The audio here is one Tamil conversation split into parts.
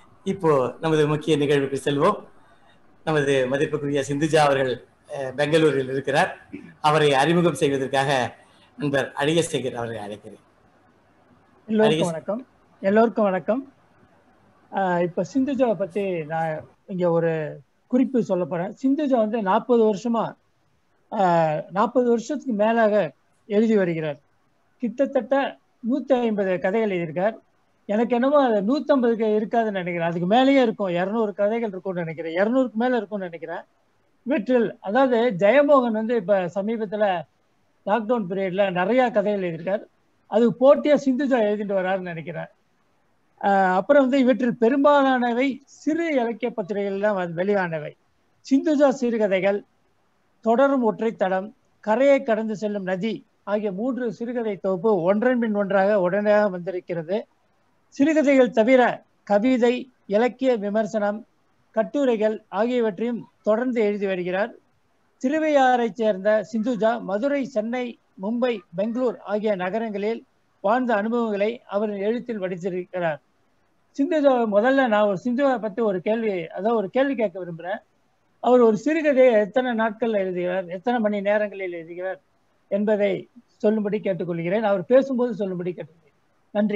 இப்போ நமது முக்கிய நிகழ்வுக்கு செல்வோம் நமது மதிப்புக்குரிய சிந்துஜா அவர்கள் அஹ், பெங்களூரில் இருக்கிறார் அவரை அறிமுகம் செய்வதற்காக நண்பர் அழகசேகர் அவரை அழைக்கிறேன் எல்லோருக்கும் அழகே- வணக்கம் எல்லோருக்கும் வணக்கம் ஆஹ் இப்ப சிந்துஜாவை பத்தி நான் இங்க ஒரு குறிப்பு சொல்ல போறேன் சிந்துஜா வந்து நாற்பது வருஷமா நாற்பது வருஷத்துக்கு மேலாக எழுதி வருகிறார் கிட்டத்தட்ட நூத்தி ஐம்பது கதைகள் எழுதியிருக்கார் எனக்கு என்னமோ அது நூத்தம்பதுக்கு இருக்காதுன்னு நினைக்கிறேன் அதுக்கு மேலேயே இருக்கும் இரநூறு கதைகள் இருக்கும்னு நினைக்கிறேன் இரநூறுக்கு மேல இருக்கும்னு நினைக்கிறேன் வீட்டில் அதாவது ஜெயமோகன் வந்து இப்ப சமீபத்துல லாக்டவுன் பீரியட்ல நிறைய கதைகள் எழுதியிருக்கார் அது போட்டியா சிந்துஜா எழுதிட்டு வராருன்னு நினைக்கிறேன் ஆஹ் அப்புறம் வந்து இவற்றில் பெரும்பாலானவை சிறு இலக்கிய பத்திரிகைகள்லாம் வந்து வெளியானவை சிந்துஜா சிறுகதைகள் தொடரும் ஒற்றை தடம் கரையை கடந்து செல்லும் நதி ஆகிய மூன்று சிறுகதை தொகுப்பு ஒன்றன் பின் ஒன்றாக உடனடியாக வந்திருக்கிறது சிறுகதைகள் தவிர கவிதை இலக்கிய விமர்சனம் கட்டுரைகள் ஆகியவற்றையும் தொடர்ந்து எழுதி வருகிறார் திருவையாறைச் சேர்ந்த சிந்துஜா மதுரை சென்னை மும்பை பெங்களூர் ஆகிய நகரங்களில் வாழ்ந்த அனுபவங்களை அவரின் எழுத்தில் வடித்திருக்கிறார் சிந்துஜா முதல்ல நான் ஒரு சிந்துவை பத்தி ஒரு கேள்வி அதாவது ஒரு கேள்வி கேட்க விரும்புறேன் அவர் ஒரு சிறுகதையை எத்தனை நாட்கள் எழுதுகிறார் எத்தனை மணி நேரங்களில் எழுதுகிறார் என்பதை சொல்லும்படி கேட்டுக்கொள்கிறேன் அவர் பேசும்போது சொல்லும்படி கேட்டுக்கொள்கிறேன் நன்றி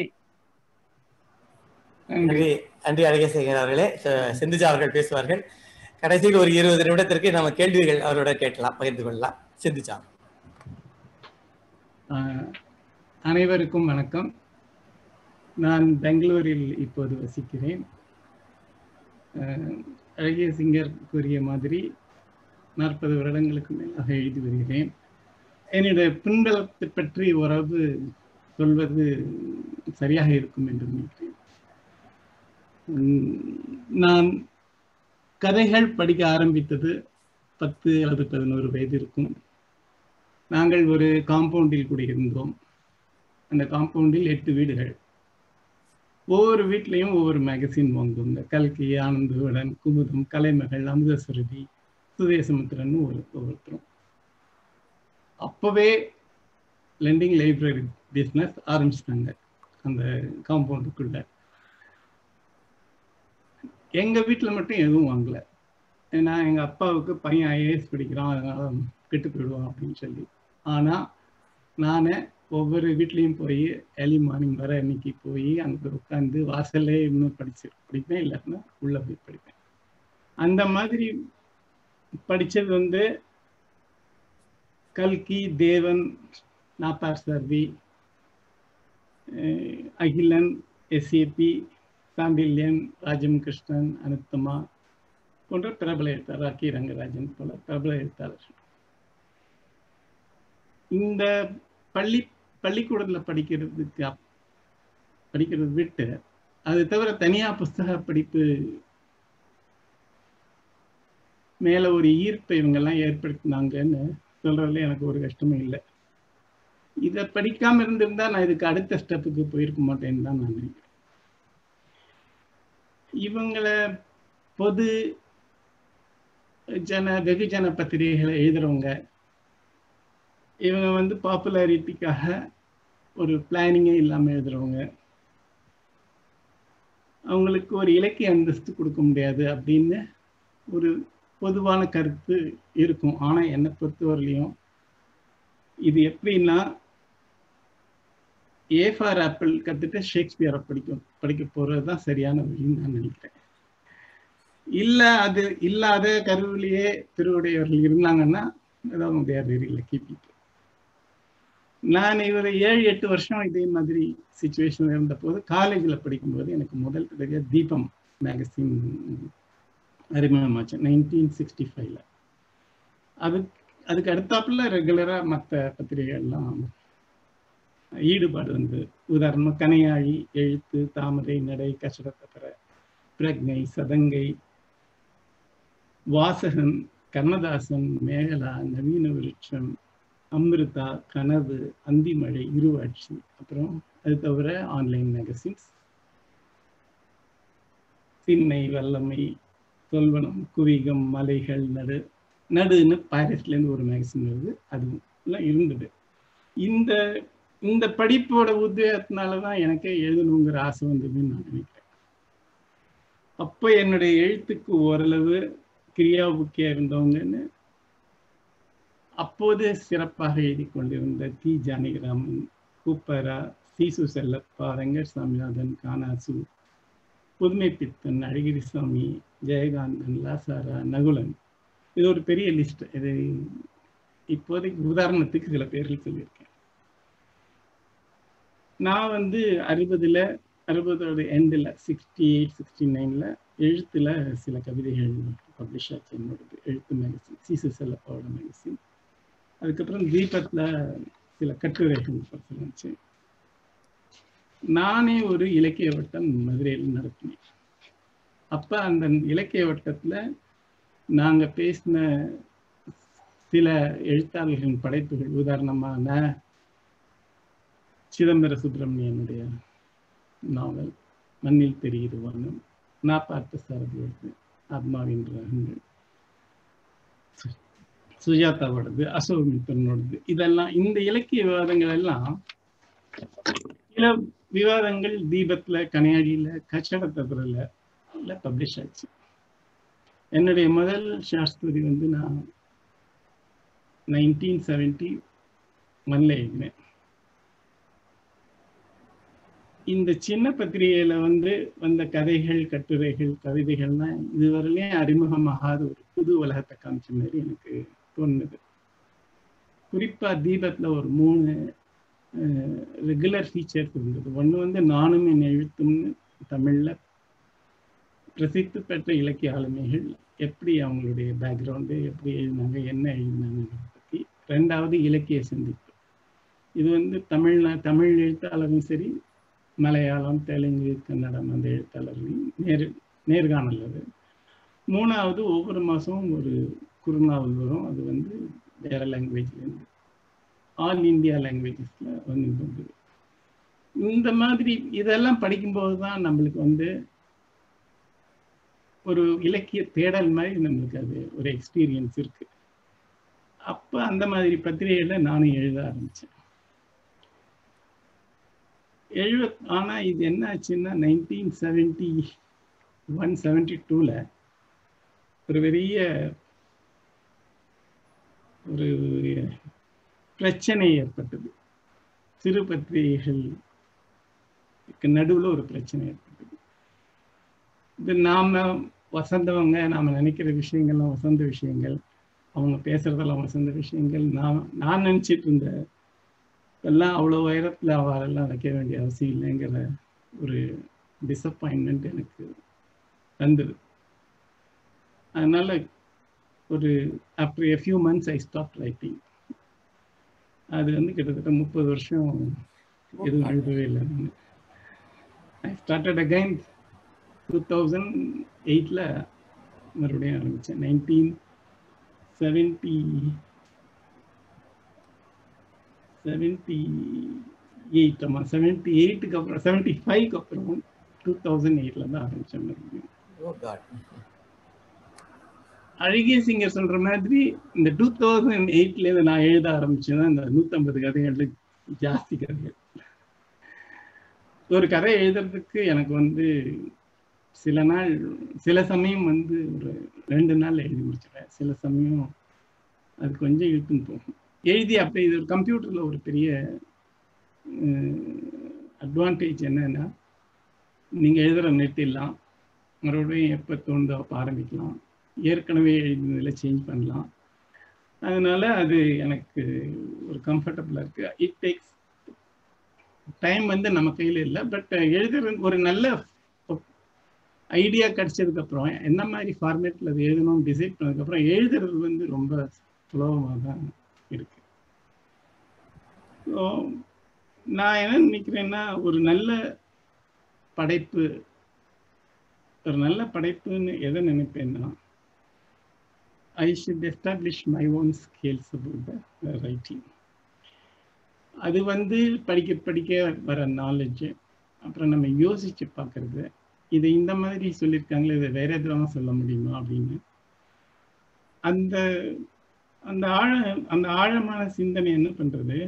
நன்றி நன்றி அழகசேகர் அவர்களே ச- சிந்துஜா அவர்கள் பேசுவார்கள் கடைசியில் ஒரு இருபது நிமிடத்திற்கு நம்ம கேள்விகள் அவரோட கேட்கலாம் பகிர்ந்து கொள்ளலாம் சிந்துஜா ஆஹ் அனைவருக்கும் வணக்கம் நான் பெங்களூரில் இப்போது வசிக்கிறேன் ஆஹ் அழகிய சிங்கர் கூறிய மாதிரி நாற்பது வருடங்களுக்கு மேலாக எழுதி வருகிறேன் என்னுடைய பின்பலத்தை பற்றி ஓரளவு சொல்வது சரியாக இருக்கும் என்று நினைக்கிறேன் உம், நான் கதைகள் படிக்க ஆரம்பித்தது பத்து அல்லது பதினோரு வயது இருக்கும் நாங்கள் ஒரு காம்பவுண்டில் குடியிருந்தோம் அந்த காம்பவுண்டில் எட்டு வீடுகள் ஒவ்வொரு வீட்லேயும் ஒவ்வொரு மேகசின் வாங்குவோம் இந்த கல்கி ஆனந்த விகடன் குமுதம் கலைமகள் அமுதசுரதி சுதேசமுத்திரன் ஒரு ஒவ்வொருத்தரும் அப்போவே லெண்டிங் லைப்ரரி பிஸ்னஸ் ஆரம்பிச்சிட்டாங்க அந்த காம்பவுண்டுக்குள்ள எங்க வீட்டில் மட்டும் எதுவும் வாங்கல ஏன்னா எங்க அப்பாவுக்கு பையன் ஐஏஎஸ் படிக்கிறான் அதனால கெட்டு போயிடுவான் அப்படின்னு சொல்லி ஆனா நானே ஒவ்வொரு வீட்லேயும் போய் ஏர்லி மார்னிங் வர அன்னைக்கு போய் அங்கே உட்காந்து வாசல்லே இன்னும் படிச்சு படிப்பேன் இல்லாட்டினா உள்ள போய் படிப்பேன் அந்த மாதிரி படிச்சது வந்து கல்கி தேவன் நாத்தார் சர்வி அஹ் அகிலன் எஸ்ஏபி சாண்டில்யன் ராஜம் கிருஷ்ணன் அனுத்தமா போன்ற பிரபல எழுத்தாளர் ராக்கி ரங்கராஜன் போல பிரபல எழுத்தாளர் இந்த பள்ளி பள்ளிக்கூடத்துல படிக்கிறதுக்கு அப்- படிக்கிறது விட்டு அது தவிர தனியா புஸ்தக படிப்பு மேல ஒரு ஈர்ப்பை இவங்கெல்லாம் ஏற்படுத்தினாங்கன்னு சொல்றதுல எனக்கு ஒரு கஷ்டமும் இல்லை இதை படிக்காம இருந்திருந்தா நான் இதுக்கு அடுத்த ஸ்டெப்புக்கு போயிருக்க மாட்டேன்னு தான் நான் நினைக்கிறேன் இவங்களை பொது ஜன வெகுஜன பத்திரிகைகளை எழுதுறவங்க இவங்க வந்து பாப்புலாரிட்டிக்காக ஒரு பிளானிங்கே இல்லாமல் எழுதுறவங்க அவங்களுக்கு ஒரு இலக்கிய அந்தஸ்து கொடுக்க முடியாது அப்படின்னு ஒரு பொதுவான கருத்து இருக்கும் ஆனால் என்னை பொறுத்தவரையிலையும் இது எப்படின்னா ஏ ஃபார் ஆப்பிள் கற்றுட்டு ஷேக்ஸ்பியரை படிக்க படிக்க போகிறது தான் சரியான வழின்னு நான் நினைக்கிறேன் இல்லை அது இல்லாத கருவிலேயே திருவுடையவர்கள் இருந்தாங்கன்னா ஏதாவது தேர் வெரி லக்கி பீப்புள் நான் ஒரு ஏழு எட்டு வருஷம் இதே மாதிரி சுச்சுவேஷன் இருந்த போது காலேஜில் படிக்கும்போது எனக்கு முதல் தடவை தீபம் மேகசின் அறிமுகமாச்சு நைன்டீன் சிக்ஸ்டி ஃபைவ்ல அது அதுக்கு அடுத்தாப்புல ரெகுலராக மற்ற பத்திரிகைகள்லாம் ஈடுபாடு வந்து உதாரணமாக கனையாழி எழுத்து தாமரை நடை கசடத்தப்பற பிரக்ஞை சதங்கை வாசகன் கண்ணதாசன் மேகலா நவீன விருட்சம் அமிர்தா கனவு அந்திமழை இருவாட்சி அப்புறம் அது தவிர ஆன்லைன் மேகசின்ஸ் திண்ணை வல்லமை சொல்வனம் குவிகம் மலைகள் நடு நடுன்னு பாரிஸ்லேருந்து ஒரு மேகசின் வருது அதுவும் எல்லாம் இருந்தது இந்த இந்த படிப்போட உத்வேகத்தினால தான் எனக்கு எழுதணுங்கிற ஆசை வந்ததுன்னு நான் நினைக்கிறேன் அப்போ என்னுடைய எழுத்துக்கு ஓரளவு கிரியாபுக்கியா இருந்தவங்கன்னு அப்போது சிறப்பாக எழுதி கொண்டிருந்த தி ஜானகிராமன் கூப்பரா சீசு செல்லப்பா வெங்கட் சாமிநாதன் கானாசு புதுமை பித்தன் அழகிரிசாமி ஜெயகாந்தன் லாசாரா நகுலன் இது ஒரு பெரிய லிஸ்ட் இது இப்போதைக்கு உதாரணத்துக்கு சில பேர்கள் சொல்லியிருக்கேன் நான் வந்து அறுபதுல அறுபதோட எண்டில் சிக்ஸ்டி எயிட் சிக்ஸ்டி நைனில் எழுத்தில் சில கவிதைகள் பப்ளிஷ் ஆச்சு என்னோடது எழுத்து மேகசின் சிசு செல்லப்பாவோட மேகசின் அதுக்கப்புறம் தீபத்தில் சில கட்டுரைகள் பரிசீலிச்சு நானே ஒரு இலக்கிய வட்டம் மதுரையில் நடத்தினேன் அப்போ அந்த இலக்கிய வட்டத்தில் நாங்கள் பேசின சில எழுத்தாளர்களின் படைப்புகள் உதாரணமான சிதம்பர சுப்பிரமணியனுடைய நாவல் மண்ணில் தெரியுது வானம் நான் பார்த்த சாரதியோடது ஆத்மாவின் ரகங்கள் சுஜாதாவோடது அசோகமித்தனோடது இதெல்லாம் இந்த இலக்கிய விவாதங்கள் எல்லாம் சில விவாதங்கள் தீபத்துல கனையாடியில கச்சடத்தபுரில் பப்ளிஷ் ஆச்சு என்னுடைய முதல் சாஸ்திரி வந்து நான் நைன்டீன் செவன்டி ஒன்ல எழுதினேன் இந்த சின்ன பத்திரிகையில வந்து வந்த கதைகள் கட்டுரைகள் கவிதைகள்லாம் இதுவரையிலையும் அறிமுகமாகாத ஒரு புது உலகத்தை காமிச்ச மாதிரி எனக்கு தோணுது குறிப்பா தீபத்துல ஒரு மூணு ரெகுலர் ஃபீச்சர்ஸ் இருந்தது ஒன்று வந்து நானும் என் எழுத்தும்னு தமிழ்ல பிரசித்தி பெற்ற இலக்கிய ஆளுமைகள் எப்படி அவங்களுடைய பேக்ரவுண்டு எப்படி எழுதினாங்க என்ன எழுதினாங்க பற்றி ரெண்டாவது இலக்கிய சிந்திப்பு இது வந்து தமிழ்நா தமிழ் எழுத்தாளரும் சரி மலையாளம் தெலுங்கு கன்னடம் அந்த எழுத்தாளர்களையும் நேர் நேர்காணல் அது மூணாவது ஒவ்வொரு மாதமும் ஒரு குறுநாவல் வரும் அது வந்து வேற லாங்குவேஜ்லேருந்து ஆல் இந்தியா லாங்குவேஜஸில் வந்து வந்தது இந்த மாதிரி இதெல்லாம் படிக்கும்போது தான் நம்மளுக்கு வந்து ஒரு இலக்கிய தேடல் மாதிரி நம்மளுக்கு அது ஒரு எக்ஸ்பீரியன்ஸ் இருக்கு அப்போ அந்த மாதிரி பத்திரிகைகளை நானும் எழுத ஆரம்பித்தேன் எழுபத் ஆனால் இது என்ன ஆச்சுன்னா நைன்டீன் செவன்டி ஒன் செவன்டி டூவில் ஒரு பெரிய ஒரு பிரச்சனை ஏற்பட்டது சிறு பத்திரிகைகளுக்கு நடுவில் ஒரு பிரச்சனை ஏற்பட்டது இது நாம வசந்தவங்க நாம நினைக்கிற விஷயங்கள்லாம் வசந்த விஷயங்கள் அவங்க பேசுறதெல்லாம் வசந்த விஷயங்கள் நான் நான் நினைச்சிட்டு இருந்த எல்லாம் அவ்வளோ உயரத்தில் அவரெல்லாம் வைக்க வேண்டிய அவசியம் இல்லைங்கிற ஒரு டிசப்பாயின்மெண்ட் எனக்கு வந்தது அதனால ஒரு after a few months I stop writing அது வந்து கிட்டத்தட்ட முப்பது வருஷம் எதுவும் எழுதவே இல்லை நான் I started again two thousand எயிட்டில் மறுபடியும் ஆரம்பித்தேன் நைன்டீன் செவன்டி செவன்டி எயிட் ஆமாம் செவன்டி எயிட்டுக்கு அப்புறம் செவன்டி ஃபைவ்க்கு அப்புறம் டூ தௌசண்ட் எயிட்டில் தான் ஆரம்பித்தேன் மறுபடியும் அழகிய சிங்கர் சொல்ற மாதிரி இந்த டூ தௌசண்ட் எயிட்ல நான் எழுத ஆரம்பிச்சேன்னா இந்த நூத்தம்பது கதைகள் ஜாஸ்தி கதைகள் ஒரு கதை எழுதுறதுக்கு எனக்கு வந்து சில நாள் சில சமயம் வந்து ஒரு ரெண்டு நாள் எழுதி முடிச்சிடுறேன் சில சமயம் அது கொஞ்சம் இழுத்துன்னு போகும் எழுதி அப்படி இது ஒரு கம்ப்யூட்டர்ல ஒரு பெரிய அட்வான்டேஜ் என்னன்னா நீங்க எழுதுற நிறுத்திடலாம் மறுபடியும் எப்போ தோணுதோ அப்போ ஆரம்பிக்கலாம் ஏற்கனவே எழுதினதில் சேஞ்ச் பண்ணலாம் அதனால அது எனக்கு ஒரு கம்ஃபர்டபுளாக இருக்கு இட் டேக்ஸ் டைம் வந்து நம்ம கையில் இல்லை பட் எழுதுற ஒரு நல்ல ஐடியா கிடைச்சதுக்கு அப்புறம் என்ன மாதிரி ஃபார்மேட்டில் அது எழுதணும் டிசைட் பண்ணதுக்கப்புறம் எழுதுறது வந்து ரொம்ப சுலபமாக தான் இருக்கு ஸோ நான் என்ன நினைக்கிறேன்னா ஒரு நல்ல படைப்பு ஒரு நல்ல படைப்புன்னு எதை நினைப்பேன்னா I should establish my own scales about the writing அது வந்து படிக்க படிக்க வர நாலேஜ் அப்புறம் நம்ம யோசிச்சு பார்க்கறது இது இந்த மாதிரி சொல்லியிருக்காங்களே இதை வேற எதுவும் சொல்ல முடியுமா அப்படின்னு அந்த அந்த ஆழ அந்த ஆழமான சிந்தனை என்ன பண்றது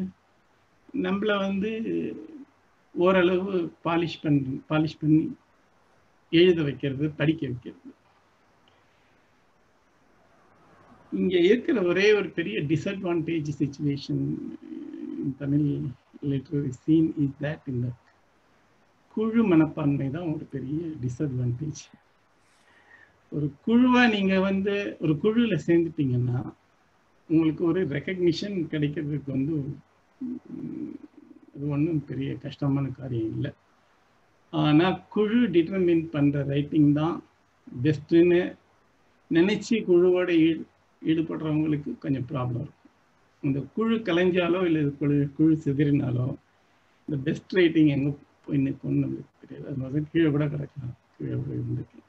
நம்மள வந்து ஓரளவு பாலிஷ் பண் பாலிஷ் பண்ணி எழுத வைக்கிறது படிக்க வைக்கிறது இங்க இருக்கிற ஒரே ஒரு பெரிய disadvantage situation Tamil literary scene is that இந்த குழு மனப்பான்மை தான் ஒரு பெரிய டிஸ்அட்வான்டேஜ் ஒரு குழுவா நீங்க வந்து ஒரு குழுல சேர்ந்துட்டீங்கன்னா உங்களுக்கு ஒரு ரெக்கக்னிஷன் கிடைக்கிறதுக்கு வந்து அது ஒன்றும் பெரிய கஷ்டமான காரியம் இல்லை ஆனால் குழு டிட்டர்மின் பண்ணுற ரைட்டிங் தான் பெஸ்ட்டுன்னு நினச்சி குழுவோட ஈ ஈடுபடுறவங்களுக்கு கொஞ்சம் ப்ராப்ளம் இருக்கும் இந்த குழு கலைஞ்சாலோ இல்லை குழு குழு சிதறினாலோ இந்த பெஸ்ட் ரைட்டிங் எங்கே போய் நிற்கும்னு நம்மளுக்கு தெரியாது அது மாதிரி கீழே கூட கிடக்கலாம் கீழே கூட இருந்துக்கலாம்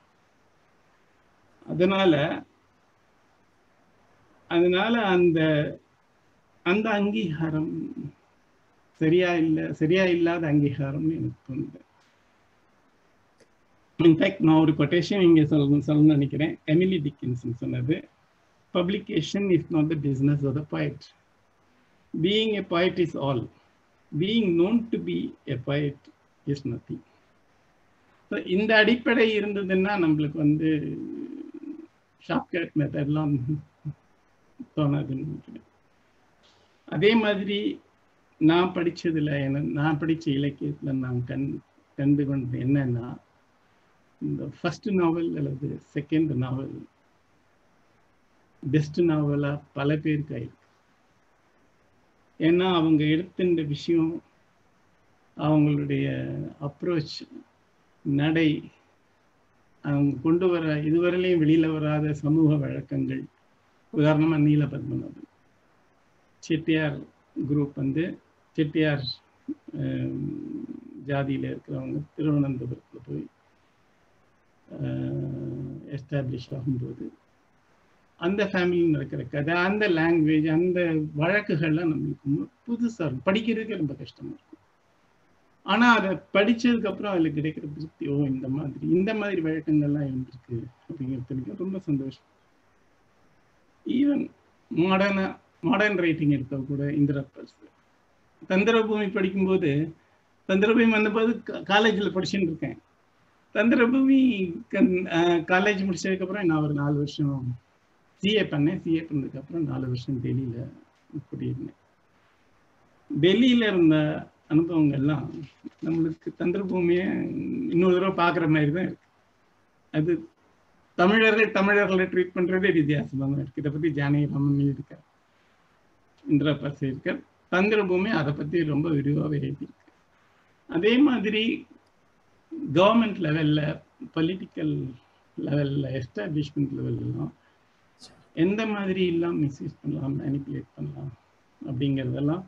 அதனால அதனால அந்த அந்த அங்கீகாரம் சரியா இல்லை சரியா இல்லாத அங்கீகாரம்னு எனக்கு தோணுது இன்ஃபேக்ட் நான் ஒரு கொட்டேஷன் இங்கே சொல்ல சொல்லணும்னு நினைக்கிறேன் எமிலி டிக்கின்சன் சொன்னது publication is not the business of the poet being a poet is all being known to be a poet is nothing so இந்த அடிப்படை இருந்ததுன்னா நம்மளுக்கு வந்து ஷார்ட்கட் மெத்தட்லாம் தோணாதுன்னு நினைக்கிறேன் அதே மாதிரி நான் படிச்சதுல என்ன நான் படிச்ச இலக்கியத்துல நான் கண் கண்டு கொண்டது என்னன்னா இந்த ஃபர்ஸ்ட் நாவல் அல்லது செகண்ட் நாவல் பெஸ்ட் நாவலா பல பேருக்கு ஆயிருக்கு ஏன்னா அவங்க எடுத்துட்ட விஷயம் அவங்களுடைய அப்ரோச் நடை அவங்க கொண்டு வர இதுவரையிலையும் வெளியில வராத சமூக வழக்கங்கள் உதாரணமா நீலபத்மநாபன் செட்டியார் குரூப் வந்து செட்டியார் ஜாதியில் இருக்கிறவங்க திருவனந்தபுரத்தில் போய் எஸ்டாப்ளிஷ் ஆகும்போது அந்த ஃபேமிலியில் நடக்கிற கதை அந்த லாங்குவேஜ் அந்த வழக்குகள்லாம் நம்மளுக்கு புதுசாக இருக்கும் படிக்கிறதுக்கே ரொம்ப கஷ்டமாக இருக்கும் ஆனால் அதை படித்ததுக்கு அப்புறம் அதில் கிடைக்கிற திருப்தி ஓ இந்த மாதிரி இந்த மாதிரி வழக்கங்கள்லாம் இருந்திருக்கு அப்படிங்கிறது ரொம்ப சந்தோஷம் ஈவன் மாடர்னா மாடர்ன் ரைட்டிங் எடுத்தா கூட இந்திரா பர்ஸ் தந்திரபூமி படிக்கும்போது தந்திரபூமி வந்தபோது காலேஜில் படிச்சுட்டு இருக்கேன் தந்திரபூமி காலேஜ் முடிச்சதுக்கப்புறம் நான் ஒரு நாலு வருஷம் சிஏ பண்ணேன் சிஏ பண்ணதுக்கப்புறம் நாலு வருஷம் டெல்லியில் குடியிருந்தேன் டெல்லியில் இருந்த அனுபவங்கள்லாம் நம்மளுக்கு தந்திரபூமியை இன்னொரு தடவை பார்க்குற மாதிரி தான் இருக்கு அது தமிழர்கள் தமிழர்களை ட்ரீட் பண்ணுறதே வித்தியாசமாக தான் இருக்கு இதை பற்றி ஜானகிராமன் இருக்கார் இந்திரா பஸ் இருக்கார் தந்திரபூமி அதை பற்றி ரொம்ப விரிவாக எழுதியிருக்கு அதே மாதிரி கவர்மெண்ட் லெவலில் பொலிட்டிக்கல் லெவலில் எஸ்டாப்ளிஷ்மெண்ட் லெவல்லாம் எந்த மாதிரி எல்லாம் மிஸ்யூஸ் பண்ணலாம் மேனிப்புலேட் பண்ணலாம் அப்படிங்கிறதெல்லாம்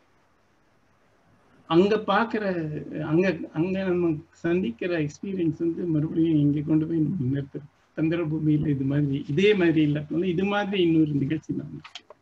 அங்க பார்க்குற அங்க அங்க நம்ம சந்திக்கிற எக்ஸ்பீரியன்ஸ் வந்து மறுபடியும் இங்கே கொண்டு போய் நம்ம நிறுத்துறோம் தந்திர பூமியில இது மாதிரி இதே மாதிரி இல்லாட்டாலும் இது மாதிரி இன்னொரு நிகழ்ச்சி நம்ம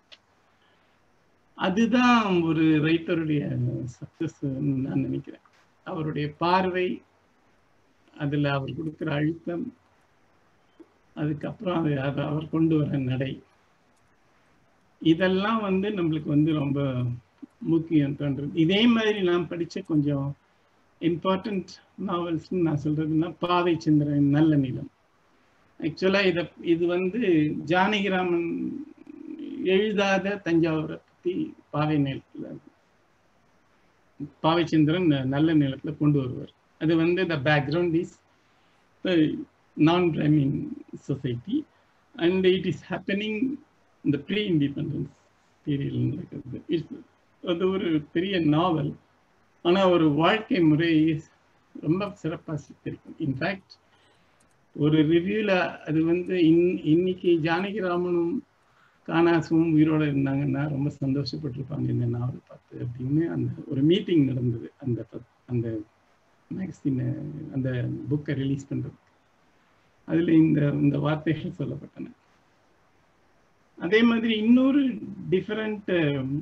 அதுதான் ஒரு ரைட்டருடைய சக்சஸ் நான் நினைக்கிறேன் அவருடைய பார்வை அதுல அவர் கொடுக்குற அழுத்தம் அதுக்கப்புறம் அது அதை அவர் கொண்டு வர நடை இதெல்லாம் வந்து நம்மளுக்கு வந்து ரொம்ப முக்கியம் தோன்றது இதே மாதிரி நான் படிச்ச கொஞ்சம் இம்பார்ட்டன்ட் நாவல்ஸ்னு நான் சொல்றதுன்னா பாவை சந்திரன் நல்ல நிலம் ஆக்சுவலா இத இது வந்து ஜானகிராமன் எழுதாத தஞ்சாவூரை பத்தி பாவை நிலத்துல பாவைச்சந்திரன் நல்ல நிலத்துல கொண்டு வருவார் அது வந்து த background is non Brahmin society and it is happening இந்த ப்ரீ இண்டிபெண்டன்ஸ் பீரியட் நடக்கிறது இட்ஸ் அது ஒரு பெரிய நாவல் ஆனால் ஒரு வாழ்க்கை முறை ரொம்ப சிறப்பாக சித்தரிக்கும் இன்ஃபேக்ட் ஒரு ரிவ்யூவில் அது வந்து இன் இன்னைக்கு ஜானகிராமனும் காணாசும் உயிரோடு இருந்தாங்கன்னா ரொம்ப சந்தோஷப்பட்டிருப்பாங்க இந்த நாவல் பார்த்து அப்படின்னு அந்த ஒரு மீட்டிங் நடந்தது அந்த அந்த மேகசினை அந்த புக்கை ரிலீஸ் பண்ணுறதுக்கு அதில் இந்த இந்த வார்த்தைகள் சொல்லப்பட்டன அதே மாதிரி இன்னொரு different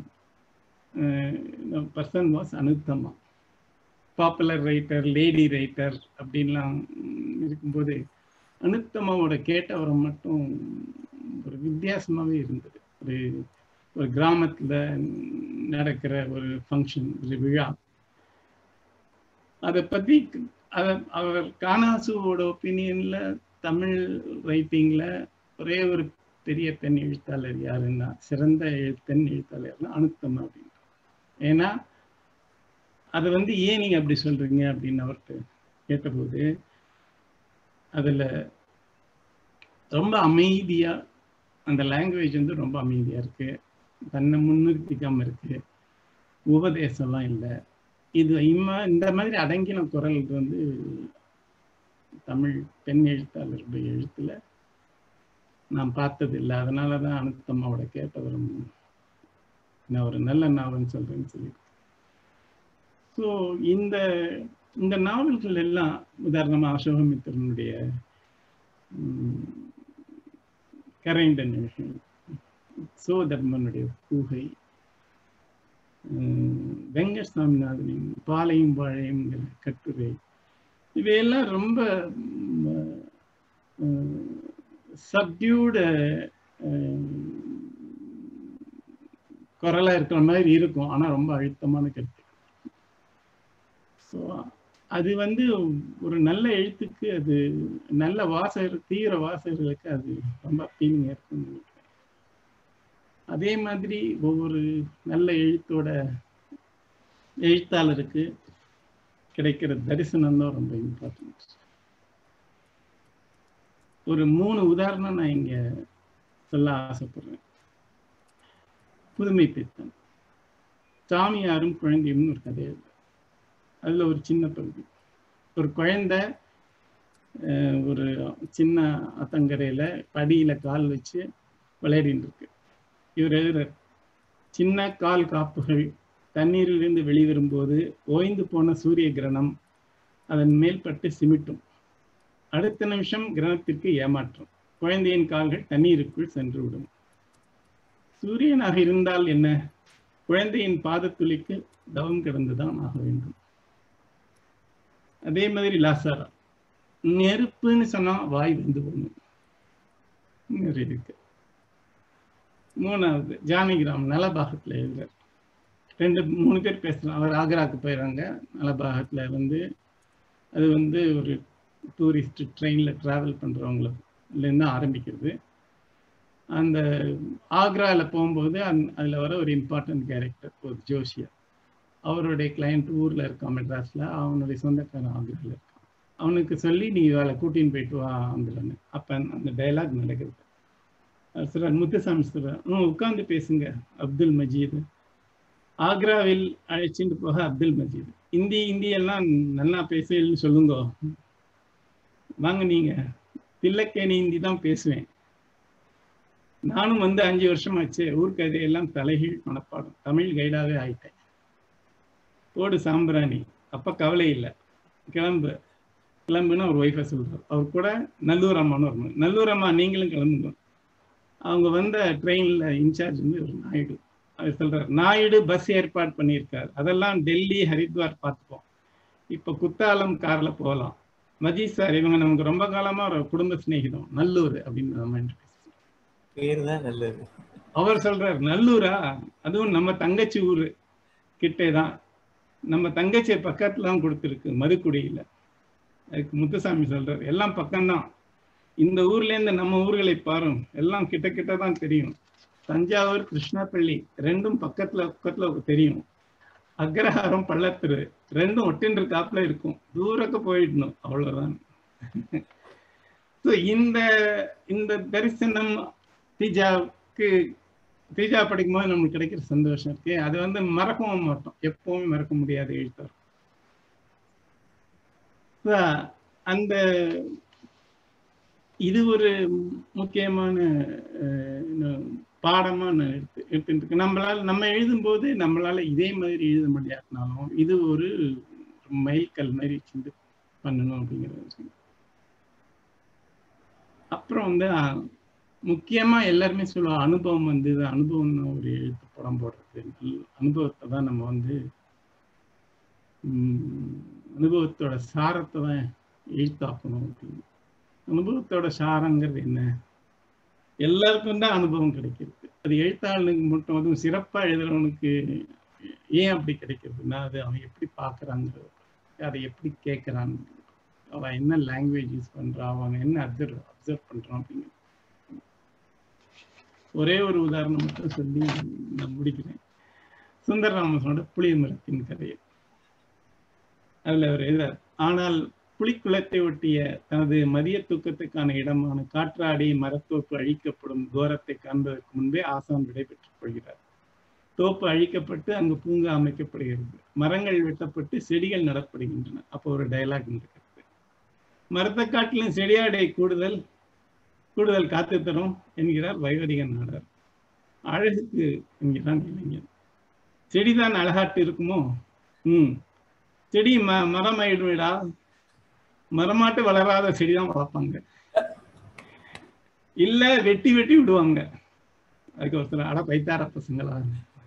person was Anuthama popular writer lady writer அப்படின்லாம் இருக்கும்போது அனுத்தமாவோட கேட்டவரை மட்டும் ஒரு வித்தியாசமாகவே இருந்தது ஒரு ஒரு கிராமத்தில் நடக்கிற ஒரு ஃபங்க்ஷன் ஒரு விழா அதை பற்றி அத அவர் கானாசுவோட ஒப்பீனியன்ல தமிழ் ரைட்டிங்ல ஒரே ஒரு பெரிய பெண் எழுத்தாளர் யாருன்னா சிறந்த எழு- பெண் எழுத்தாளர்னா அனுத்தம் அப்படின்னு ஏன்னா அதை வந்து ஏன் நீங்க அப்படி சொல்றீங்க அப்படின்னு அவர்கிட்ட கேட்டபோது அதுல ரொம்ப அமைதியா அந்த லாங்குவேஜ் வந்து ரொம்ப அமைதியா இருக்கு தன்னை முன்னிறுத்திக்காம இருக்கு உபதேசம்லாம் இல்லை இது இம்ம இந்த மாதிரி அடங்கின குரல் வந்து தமிழ் பெண் எழுத்தாளருடைய எழுத்துல நான் பார்த்தது இல்லை அதனால தான் அனுத்தம்மாவோட கேட்டவரும் நான் ஒரு நல்ல நாவல்னு சொல்றேன்னு சொல்லி ஸோ இந்த இந்த நாவல்கள் எல்லாம் உதாரணமா அசோகமித்திரனுடைய உம், கரைந்த நிமிஷம் சோதர்மனுடைய பூகை உம், வெங்கட் சாமிநாதனின் பாலையும் வாழையும்ங்கிற கட்டுரை இவையெல்லாம் ரொம்ப சப்டியூட குரலா இருக்கிற மாதிரி இருக்கும் ஆனா ரொம்ப அழுத்தமான கருத்து ஸோ அது வந்து ஒரு நல்ல எழுத்துக்கு அது நல்ல வாசகர் தீவிர வாசகர்களுக்கு அது ரொம்ப அப்பீலிங்காக இருக்கும்னு நினைக்கிறேன் அதே மாதிரி ஒவ்வொரு நல்ல எழுத்தோட எழுத்தாளருக்கு கிடைக்கிற தரிசனம் தான் ரொம்ப இம்பார்ட்டன்ட் ஒரு மூணு உதாரணம் நான் இங்க சொல்ல ஆசைப்படுறேன் புதுமை பித்தன் சாமியாரும் குழந்தையும் ஒரு கதை எழுது அதுல ஒரு சின்ன பகுதி ஒரு குழந்தை அஹ், ஒரு சின்ன அத்தங்கரையில படியில கால் வச்சு விளையாடிட்டு இருக்கு இவர் எழுதுறார் சின்ன கால் காப்புகள் தண்ணீரிலிருந்து வெளிவரும்போது ஓய்ந்து போன சூரிய கிரணம் அதன் மேல் பட்டு சிமிட்டும் அடுத்த நிமிஷம் கிரணத்திற்கு ஏமாற்றம் குழந்தையின் கால்கள் தண்ணீருக்குள் சென்று விடும் சூரியனாக இருந்தால் என்ன குழந்தையின் பாதத்துளிக்கு தவம் கிடந்துதான் ஆக வேண்டும் அதே மாதிரி லாசாரா நெருப்புன்னு சொன்னா வாய் வந்து போகணும் நிறைய இருக்கு மூணாவது ஜானகிராம் நலபாகத்துல எழுதுறார் ரெண்டு மூணு பேர் பேசுறாங்க அவர் ஆக்ராக்கு போயிடுறாங்க நலபாகத்துல வந்து அது வந்து ஒரு டூரிஸ்ட் ட்ரெயின்ல டிராவல் பண்றவங்கலேருந்து ஆரம்பிக்கிறது அந்த ஆக்ரால போகும்போது அந் அதுல வர ஒரு இம்பார்ட்டன்ட் கேரக்டர் ஒரு ஜோஷியா அவருடைய கிளையண்ட் ஊர்ல இருக்கான் மெட்ராஸ்ல அவனுடைய சொந்தக்காரன் ஆக்ரால இருக்கான் அவனுக்கு சொல்லி நீ வேலை கூட்டின்னு போயிட்டு வா ஆந்திரன்னு அப்ப அந்த டயலாக் நடக்குது அவர் சொல்றார் முத்துசாமி சொல்றார் ம் உட்கார்ந்து பேசுங்க அப்துல் மஜீத் ஆக்ராவில் அழைச்சிட்டு போக அப்துல் மஜீத் இந்தி இந்தி எல்லாம் நல்லா பேசுன்னு சொல்லுங்க வாங்க நீங்க தில்லக்கேணி ஹிந்தி தான் பேசுவேன் நானும் வந்து அஞ்சு வருஷம் ஆச்சு ஊர்க்கதையெல்லாம் தலைகீழ் மனப்பாடம் தமிழ் கைடாவே ஆயிட்டேன் போடு சாம்பிராணி அப்ப கவலை இல்லை கிளம்பு கிளம்புன்னு அவர் ஒய்ஃபை சொல்றாரு அவர் கூட நல்லூர் அம்மான்னு ஒரு நல்லூர் அம்மா நீங்களும் கிளம்புங்க அவங்க வந்த ட்ரெயின்ல இன்சார்ஜ் வந்து ஒரு நாயுடு அவர் சொல்றாரு நாயுடு பஸ் ஏற்பாடு பண்ணியிருக்காரு அதெல்லாம் டெல்லி ஹரித்வார் பார்த்துப்போம் இப்போ குத்தாலம் கார்ல போகலாம் மஜீத் சார் இவங்க நமக்கு ரொம்ப காலமா ஒரு குடும்ப சிநேகிதம் நல்லூர் அப்படின்னு நம்ம என்று பேசுறோம். பேர் தான் நல்லது அவர் சொல்றாரு நல்லூரா அதுவும் நம்ம தங்கச்சி ஊரு கிட்டே தான் நம்ம தங்கச்சி பக்கத்துல தான் கொடுத்துருக்கு மதுக்குடியில அதுக்கு முத்துசாமி சொல்றாரு எல்லாம் பக்கம்தான் இந்த ஊர்ல இருந்து நம்ம ஊர்களை பாரும் எல்லாம் கிட்ட கிட்ட தான் தெரியும் தஞ்சாவூர் கிருஷ்ணாப்பள்ளி ரெண்டும் பக்கத்துல பக்கத்துல தெரியும் அக்ரஹாரம் பள்ளத்திரு ரெண்டும் ஒட்டின் இருக்காப்புல இருக்கும் தூரக்க போயிடணும் அவ்வளவுதான் ஸோ இந்த இந்த தரிசனம் தீஜாவுக்கு தீஜா படிக்கும்போது நமக்கு கிடைக்கிற சந்தோஷம் இருக்கு அது வந்து மறக்கவும் மாட்டோம் எப்பவுமே மறக்க முடியாத எழுத்தார் So, அந்த இது ஒரு முக்கியமான அஹ், இன்னும் பாடமா நான் எடுத்து எடுத்துட்டு இருக்கேன் நம்மளால நம்ம எழுதும்போது நம்மளால இதே மாதிரி எழுத முடியாதுனாலும் இது ஒரு மைல்கல் மாதிரி சிந்து பண்ணணும் அப்படிங்கிற விஷயம் அப்புறம் வந்து அஹ், முக்கியமா எல்லாருமே சொல்லுவாங்க அனுபவம் வந்து இது அனுபவம் ஒரு எழுத்து படம் போடுறது நல்ல அனுபவத்தை தான் நம்ம வந்து உம், அனுபவத்தோட சாரத்தை தான் எழுத்தாக்கணும் அப்படின்னு அனுபவத்தோட சாரங்கிறது என்ன எல்லாருக்கும் தான் அனுபவம் கிடைக்கிறது அது எழுத்தாளனுக்கு மட்டும் அதுவும் சிறப்பா எழுதுறவனுக்கு ஏன் அப்படி கிடைக்கிறதுன்னா அது அவன் எப்படி பார்க்கறாங்கிறது அதை எப்படி கேட்கறான்னு அவன் என்ன லாங்குவேஜ் யூஸ் பண்றான் அவன் என்ன அப்சர்வ் அப்சர்வ் பண்றான் அப்படிங்கிறது ஒரே ஒரு உதாரணம் மட்டும் சொல்லி நான் முடிக்கிறேன் சுந்தர ராமசனோட புளிய மரத்தின் கதையை அதுல அவர் எழுதார் ஆனால் புலிக்குளத்தை ஒட்டிய தனது மதிய தூக்கத்துக்கான இடமான காற்றாடி மரத்தோப்பு அழிக்கப்படும் கோரத்தை காண்பதற்கு முன்பே ஆசான் விடைபெற்றுக் கொள்கிறார் தோப்பு அழிக்கப்பட்டு அங்கு பூங்கா அமைக்கப்படுகிறது மரங்கள் வெட்டப்பட்டு செடிகள் நடப்படுகின்றன அப்போ ஒரு டயலாக் இருக்கிறது மரத்தை காட்டிலும் செடியாடை கூடுதல் கூடுதல் காத்து தரும் என்கிறார் வைவதிக நாடார் அழகுக்கு என்கிறான் இளைஞன் செடிதான் அழகாட்டு இருக்குமோ ம் செடி ம மரம் ஆயிடுவிடா மரமாட்டு வளராத செடிதான் வளர்ப்பாங்க இல்ல வெட்டி வெட்டி விடுவாங்க அதுக்கு ஒருத்தர் அட பைத்தார பசங்களா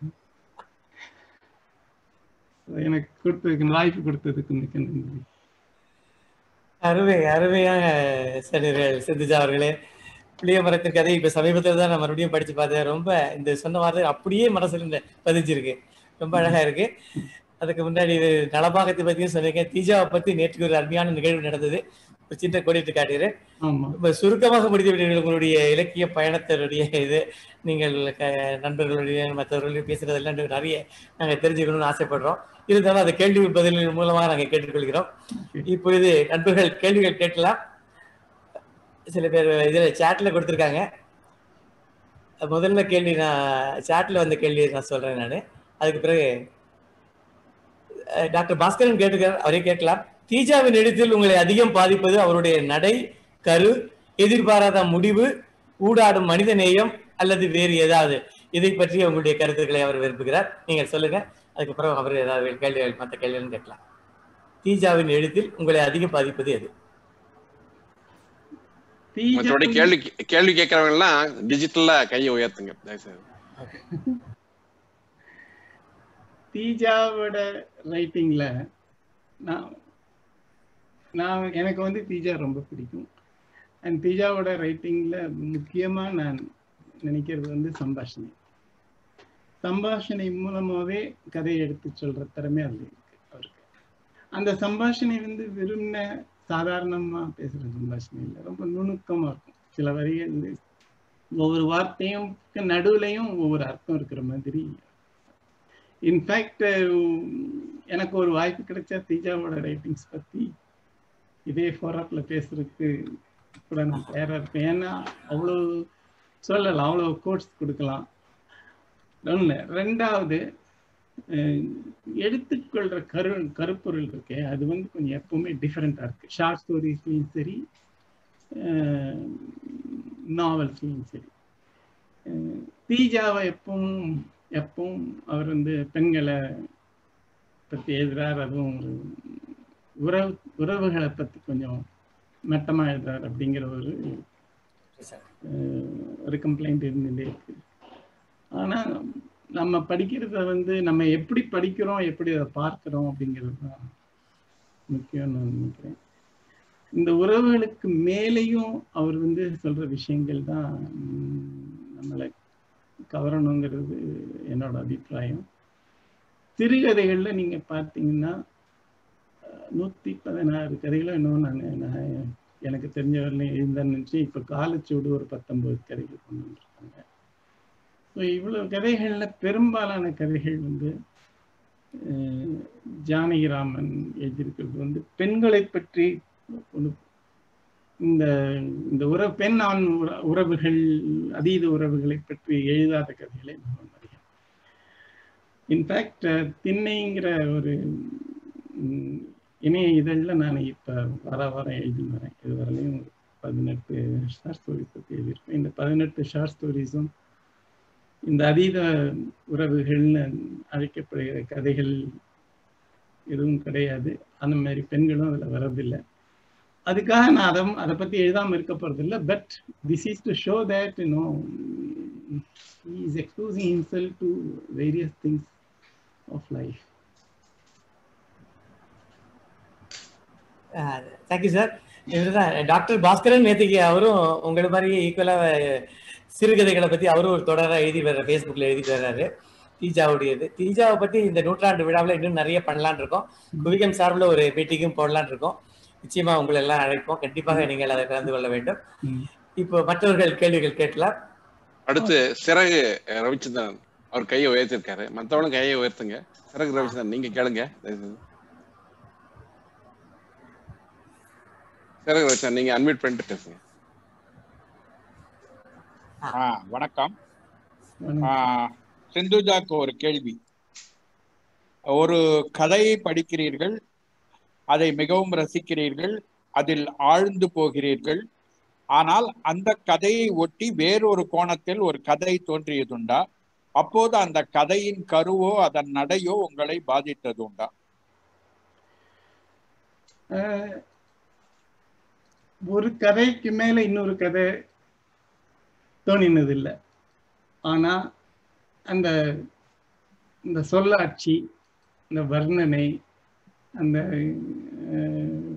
எனக்கு கொடுத்ததுக்கு வாய்ப்பு கொடுத்ததுக்கு மிக்க நன்றி அருமை அருமையாக சொன்னீர்கள் சிந்துஜா அவர்களே புளிய மரத்தின் கதை இப்ப சமீபத்தில் தான் நான் மறுபடியும் படிச்சு பார்த்தேன் ரொம்ப இந்த சொன்ன வார்த்தை அப்படியே மனசுல பதிஞ்சிருக்கு ரொம்ப அழகா இருக்கு அதுக்கு முன்னாடி இது நலபாகத்தை பத்தியும் சொன்னீங்க தீஜாவை பத்தி நேற்று ஒரு அருமையான நிகழ்வு நடந்தது ஒரு சின்ன கோடிட்டு காட்டுகிறேன் ஆமா ரொம்ப சுருக்கமாக முடித்து விட்டீர்கள் உங்களுடைய இலக்கிய பயணத்தினுடைய இது நீங்கள் க- நண்பர்களுடைய மற்றவர்களுடைய பேசுறதெல்லாம் நிறைய நாங்கள் தெரிஞ்சுக்கணும்னு ஆசைப்படுறோம் இருந்தாலும் அதை கேள்வி பதில்கள் மூலமாக நாங்கள் கேட்டுக்கொள்கிறோம் இப்பொழுது நண்பர்கள் கேள்விகள் கேட்கலாம் சில பேர் இதில் சேட்டில் கொடுத்துருக்காங்க முதல்ல கேள்வி நான் சேட்டில் வந்த கேள்வி நான் சொல்கிறேன் நான் அதுக்கு பிறகு அஹ், டாக்டர் பாஸ்கரன் கேட்டுக்கிறார் அவரே கேட்கலாம் தீஜாவின் எழுத்தில் உங்களை அதிகம் பாதிப்பது அவருடைய நடை கரு எதிர்பாராத முடிவு ஊடாடும் மனித நேயம் அல்லது வேறு ஏதாவது இதை பற்றி உங்களுடைய கருத்துக்களை அவர் விரும்புகிறார் நீங்கள் சொல்லுங்க அதுக்கப்புறம் அவர் ஏதாவது கேள்விகள் மற்ற கேள்விகள் கேட்கலாம் தீஜாவின் எழுத்தில் உங்களை அதிகம் பாதிப்பது எது மற்றபடி தீஜா கேள்வி கேள்வி கேட்கறவங்க எல்லாம் டிஜிட்டல்ல கையை உயர்த்துங்க தயவுசெய்து. தீஜாவோட ரைட்டிங்ல நான் நான் எனக்கு வந்து தீஜா ரொம்ப பிடிக்கும் அண்ட் தீஜாவோட ரைட்டிங்ல முக்கியமா நான் நினைக்கிறது வந்து சம்பாஷணை சம்பாஷணை மூலமாவே கதையை எடுத்து சொல்ற திறமை அது இருக்கு அவருக்கு அந்த சம்பாஷணை வந்து வெறும்ன சாதாரணமா பேசுற சம்பாஷணை இல்லை ரொம்ப நுணுக்கமா இருக்கும் சில வரிகள் வந்து ஒவ்வொரு வார்த்தையும் நடுவுலையும் ஒவ்வொரு அர்த்தம் இருக்கிற மாதிரி இன்ஃபேக்ட் எனக்கு ஒரு வாய்ப்பு கிடைச்சா தீஜாவோட ரைட்டிங்ஸ் பத்தி இதே ஃபோரப்ல பேசுறதுக்கு கூட நான் தயாரா இருப்பேன் ஏன்னா அவ்வளோ சொல்லலாம் அவ்வளோ கோட்ஸ் கொடுக்கலாம் ஒன்று ரெண்டாவது அஹ், எடுத்துக்கொள்ற கரு கருப்பொருள் இருக்கே அது வந்து கொஞ்சம் எப்பவுமே டிஃப்ரெண்ட்டாக இருக்கு ஷார்ட் ஸ்டோரிஸ்லையும் சரி நாவல்ஸ்லையும் சரி அஹ், தீஜாவை எப்பவும் எப்பவும் அவர் வந்து பெண்களை பற்றி எழுதுறார் அதுவும் ஒரு உறவு உறவுகளை பற்றி கொஞ்சம் மட்டமா எழுதுறார் அப்படிங்கிற ஒரு அஹ், ஒரு கம்ப்ளைண்ட் இருந்துட்டே இருக்கு ஆனா நம்ம படிக்கிறத வந்து நம்ம எப்படி படிக்கிறோம் எப்படி அதை பார்க்கிறோம் அப்படிங்கிறது தான் முக்கியம் நான் நினைக்கிறேன் இந்த உறவுகளுக்கு மேலேயும் அவர் வந்து சொல்ற விஷயங்கள் தான் உம், நம்மளை கவரணுங்கிறது என்னோட அபிப்பிராயம் சிறுகதைகள்ல நீங்க பார்த்தீங்கன்னா அஹ், நூத்தி பதினாறு கதைகளும் இன்னும் நான் நான் எனக்கு தெரிஞ்சவரையிலும் எழுந்தேன்னு நினச்சி இப்போ காலச்சூடு ஒரு பத்தொன்பது கதைகள் கொண்டு வந்திருக்காங்க ஸோ இவ்வளவு கதைகள்ல பெரும்பாலான கதைகள் வந்து அஹ், ஜானகிராமன் எழுதியிருக்கிறது வந்து பெண்களை பற்றி ஒரு இந்த இந்த உறவு பெண் ஆண் உற- உறவுகள் அதீத உறவுகளை பற்றி எழுதாத கதைகளை மிகவும் அதிகம் இன்ஃபேக்ட் திண்ணைங்கிற ஒரு ம், இணைய இதழில் நான் இப்போ வார வாரம் எழுதி வரேன் இது வரலையும் ஒரு பதினெட்டு ஷார்ட் ஸ்டோரிஸ் பற்றி எழுதியிருக்கேன் இந்த பதினெட்டு ஷார்ட் ஸ்டோரிஸும் இந்த அதீத உறவுகள்னு அழைக்கப்படுகிற கதைகள் எதுவும் கிடையாது அந்த மாதிரி பெண்களும் அதில் வரதில்லை அதுக்காக நான் அதை அதை பற்றி எழுதாமல் இருக்க போகிறதில்ல but this is to show that you know is exposing himself to various things of life thank you sir இவர்தான் டாக்டர் பாஸ்கரன் நேத்திக்கு அவரும் உங்களை மாதிரியே ஈக்குவலா சிறுகதைகளை பத்தி அவரும் ஒரு தொடரா எழுதி வர்ற ஃபேஸ்புக்ல எழுதி வர்றாரு தீஜாவுடையது தீஜாவை பத்தி இந்த நூற்றாண்டு விழாவில் இன்னும் நிறைய பண்ணலாம்னு இருக்கோம் குவிகம் சார்பில் ஒரு மீட்டிங்கும் போடலாம்னு இருக்கோம் நிச்சயமா உங்களை எல்லாம் அழைப்போம் கண்டிப்பாக நீங்கள் அதை கலந்து கொள்ள வேண்டும் ம். இப்போ மற்றவர்கள் கேள்விகள் கேட்கலாம் அடுத்து சிறகு அஹ், ரவிச்சந்திரன் அவர் கையை உயர்த்திருக்காரு மத்தவங்களும் கையை உயர்த்துங்க சிறகு ரவிச்சந்திரன் நீங்க கேளுங்க தயவு செஞ்சு. சிறகு ரவிச்சந்திரன் நீங்க அன்மியூட் பண்ணிட்டு பேசுங்க ஆ வணக்கம் வணக்கம். ஆ, சிந்துஜாக்கு ஒரு கேள்வி ஒரு கதையை படிக்கிறீர்கள் அதை மிகவும் ரசிக்கிறீர்கள் அதில் ஆழ்ந்து போகிறீர்கள் ஆனால் அந்த கதையை ஒட்டி வேறொரு கோணத்தில் ஒரு கதை தோன்றியதுண்டா அப்போது அந்த கதையின் கருவோ அதன் நடையோ உங்களை பாதித்ததுண்டா அஹ், ஒரு கதைக்கு மேல இன்னொரு கதை தோணினது இல்லை ஆனா அந்த இந்த சொல்லாட்சி இந்த வர்ணனை அந்த அஹ்,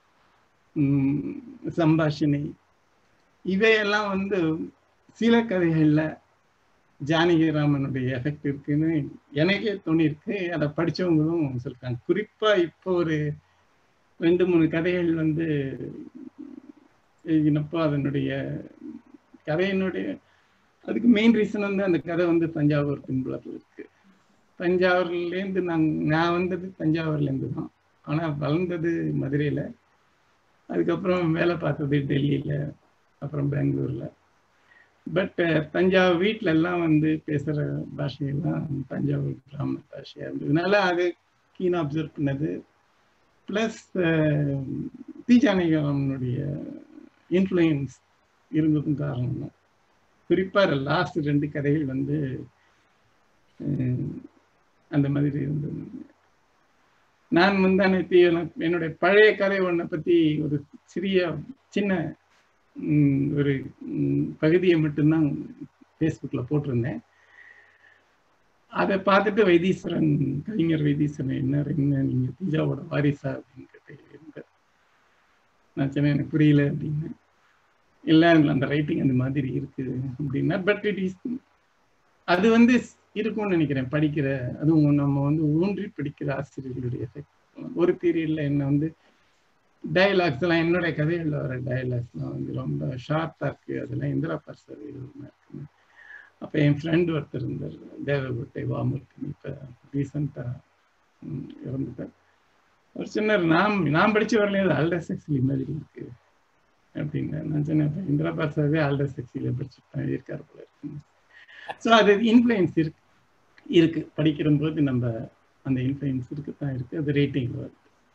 உம், சம்பாஷணை இவையெல்லாம் வந்து சில கதைகள்ல ஜானகிராமனுடைய எஃபெக்ட் இருக்குன்னு எனக்கே தோணியிருக்கு அதை படிச்சவங்களும் சொல்லிருக்காங்க குறிப்பா இப்போ ஒரு ரெண்டு மூணு கதைகள் வந்து எழுதினப்போ அதனுடைய கதையினுடைய அதுக்கு மெயின் ரீசன் வந்து அந்த கதை வந்து தஞ்சாவூர் பின்புலத்தில் இருக்கு தஞ்சாவூர்லேருந்து நாங் நான் வந்தது தஞ்சாவூர்லேருந்து தான் ஆனால் வளர்ந்தது மதுரையில் அதுக்கப்புறம் வேலை பார்த்தது டெல்லியில் அப்புறம் பெங்களூரில் பட் தஞ்சாவூர் வீட்டில எல்லாம் வந்து பேசுகிற பாஷையெல்லாம் தஞ்சாவூர் கிராம பாஷையாக இருந்ததுனால அது கீனாக அப்சர்வ் பண்ணது ப்ளஸ் தீஜானகிராமனுடைய இன்ஃப்ளூயன்ஸ் இருந்ததும் காரணம் தான் குறிப்பாக லாஸ்ட் ரெண்டு கதைகள் வந்து அஹ், அந்த மாதிரி இருந்தது நான் முந்தானத்தி எனக்கு என்னுடைய பழைய கதை ஒன்றை பற்றி ஒரு சிறிய சின்ன ம், ஒரு ம், பகுதியை மட்டும்தான் ஃபேஸ்புக்கில் போட்டிருந்தேன் அதை பார்த்துட்டு வைத்தீஸ்வரன் கவிஞர் வைத்தீஸ்வரன் என்ன என்ன நீங்கள் தீஜாவோட வாரிசா அப்படின்னு கேட்டு நான் சொன்னேன் எனக்கு புரியல அப்படின்னு இல்லை அந்த ரைட்டிங் அந்த மாதிரி இருக்கு அப்படின்னா பட் இட் இஸ் அது வந்து இருக்கும்னு நினைக்கிறேன் படிக்கிற அதுவும் நம்ம வந்து ஊன்றி படிக்கிற ஆசிரியர்களுடைய effect. ஒரு பீரியட்ல என்ன வந்து டயலாக்ஸ் எல்லாம் என்னுடைய கதைகள்ல வர டயலாக்ஸ்லாம் வந்து ரொம்ப ஷார்ப்பா இருக்கு அதெல்லாம் இந்திரா பர்சர் இருக்குன்னு அப்போ என் ஃப்ரெண்ட் ஒருத்தர் இருந்தார் தேவகோட்டை வாமூர்த்தி இப்போ ரீசெண்டாக இறந்துட்டார் ஒரு சின்ன நான் நான் படிச்ச வரலையும் அது அல்டா செக்ஸிலி மாதிரி இருக்கு அப்படின்னு நான் சொன்னேன் அப்ப இந்திரா பர்சவே அல்டா செக்ஸில படிச்சுட்டேன் இருக்கார் போல இருக்கு ஸோ அது இன்ஃப்ளூயன்ஸ் இருக்கு இருக்கு படிக்கிற போது நம்ம அந்த இன்ஃப்ளூயன்ஸ் இருக்கு தான் இருக்கு அது ரேட்டிங் வருது